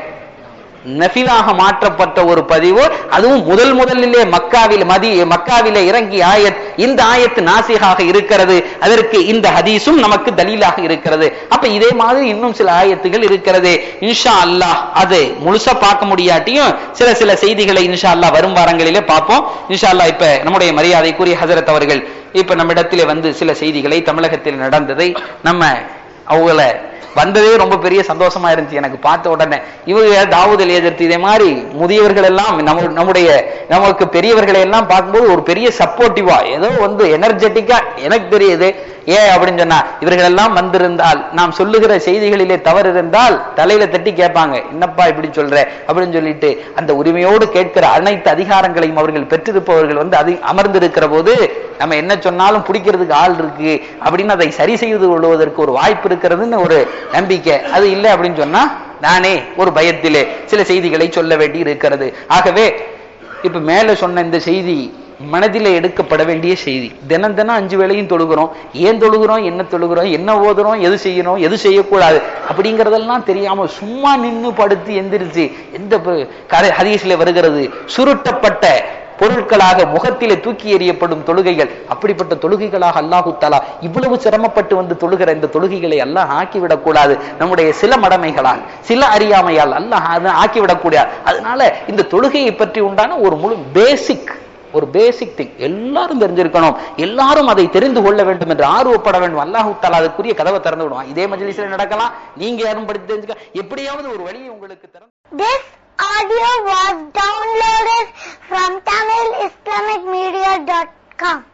நஃபிலாக மாற்றப்பட்ட ஒரு பதிவு அதுவும் முதல் முதலிலே மக்காவில் மதி மக்காவிலே இறங்கிய ஆயத் இந்த ஆயத்து நாசிகாக இருக்கிறது அதற்கு இந்த ஹதீஸும் நமக்கு தலீலாக இருக்கிறது அப்ப இதே மாதிரி இன்னும் சில ஆயத்துகள் இருக்கிறது இன்ஷா அல்லாஹ் அது முழுசா பார்க்க முடியாட்டியும் சில சில செய்திகளை இன்ஷா அல்லாஹ் வரும் வாரங்களிலே பார்ப்போம் இன்ஷா அல்லாஹ் இப்ப நம்முடைய மரியாதைக்குரிய ஹசரத் அவர்கள் இப்ப நம்மிடத்திலே வந்து சில செய்திகளை தமிழகத்தில் நடந்ததை நம்ம அவங்கள வந்ததே ரொம்ப பெரிய சந்தோஷமா இருந்துச்சு எனக்கு பார்த்த உடனே இவங்க தாவூத் எதிர்த்து இதே மாதிரி முதியவர்கள் எல்லாம் நம்ம நம்முடைய நமக்கு பெரியவர்களை எல்லாம் பார்க்கும்போது ஒரு பெரிய சப்போர்ட்டிவா ஏதோ வந்து எனர்ஜெட்டிக்கா எனக்கு தெரியுது ஏன் அப்படின்னு சொன்னா இவர்கள் எல்லாம் வந்திருந்தால் நாம் சொல்லுகிற செய்திகளிலே தவறு இருந்தால் தலையில தட்டி கேட்பாங்க என்னப்பா இப்படி சொல்ற அப்படின்னு சொல்லிட்டு அந்த உரிமையோடு கேட்கிற அனைத்து அதிகாரங்களையும் அவர்கள் பெற்றிருப்பவர்கள் வந்து அது அமர்ந்திருக்கிற போது நம்ம என்ன சொன்னாலும் பிடிக்கிறதுக்கு ஆள் இருக்கு அப்படின்னு அதை சரி செய்து கொள்வதற்கு ஒரு வாய்ப்பு இருக்கிறதுன்னு ஒரு நம்பிக்கை அது இல்லை அப்படின்னு சொன்னா நானே ஒரு பயத்திலே சில செய்திகளை சொல்ல வேண்டி இருக்கிறது ஆகவே இப்ப மேல சொன்ன இந்த செய்தி மனதிலே எடுக்கப்பட வேண்டிய செய்தி தினம் தினம் அஞ்சு வேளையும் தொழுகிறோம் ஏன் தொழுகிறோம் என்ன தொழுகிறோம் என்ன ஓதுறோம் எது செய்யணும் எது செய்யக்கூடாது அப்படிங்கறதெல்லாம் தெரியாம சும்மா நின்னு படுத்து எந்திரிச்சு எந்த ப- கரை ஹதீஸ்ல வருகிறது சுருட்டப்பட்ட பொருட்களாக முகத்திலே தூக்கி எறியப்படும் தொழுகைகள் அப்படிப்பட்ட தொழுகைகளாக அல்லாஹு தாலா இவ்வளவு சிரமப்பட்டு வந்து தொழுகிற இந்த தொழுகைகளை எல்லாம் ஆக்கிவிடக் கூடாது நம்முடைய சில மடமைகளால் சில அறியாமையால் அல்லாஹ் அதை ஆக்கிவிடக்கூடாது அதனால இந்த தொழுகையை பற்றி உண்டான ஒரு முழு பேசிக் ஒரு பேசிக் திங் எல்லாரும் தெரிஞ்சிருக்கணும் எல்லாரும் அதை தெரிந்து கொள்ள வேண்டும் என்று ஆர்வப்பட வேண்டும் அல்லாஹு தாலா அதுக்குரிய கதவை திறந்து விடுவான் இதே மஜ்லிஸ்ல நடக்கலாம் நீங்க யாரும் படித்து தெரிஞ்சுக்க எப்படியாவது ஒரு வழியை உங்களுக்கு திறந்து This audio was downloaded from TamilIslamicMedia.com.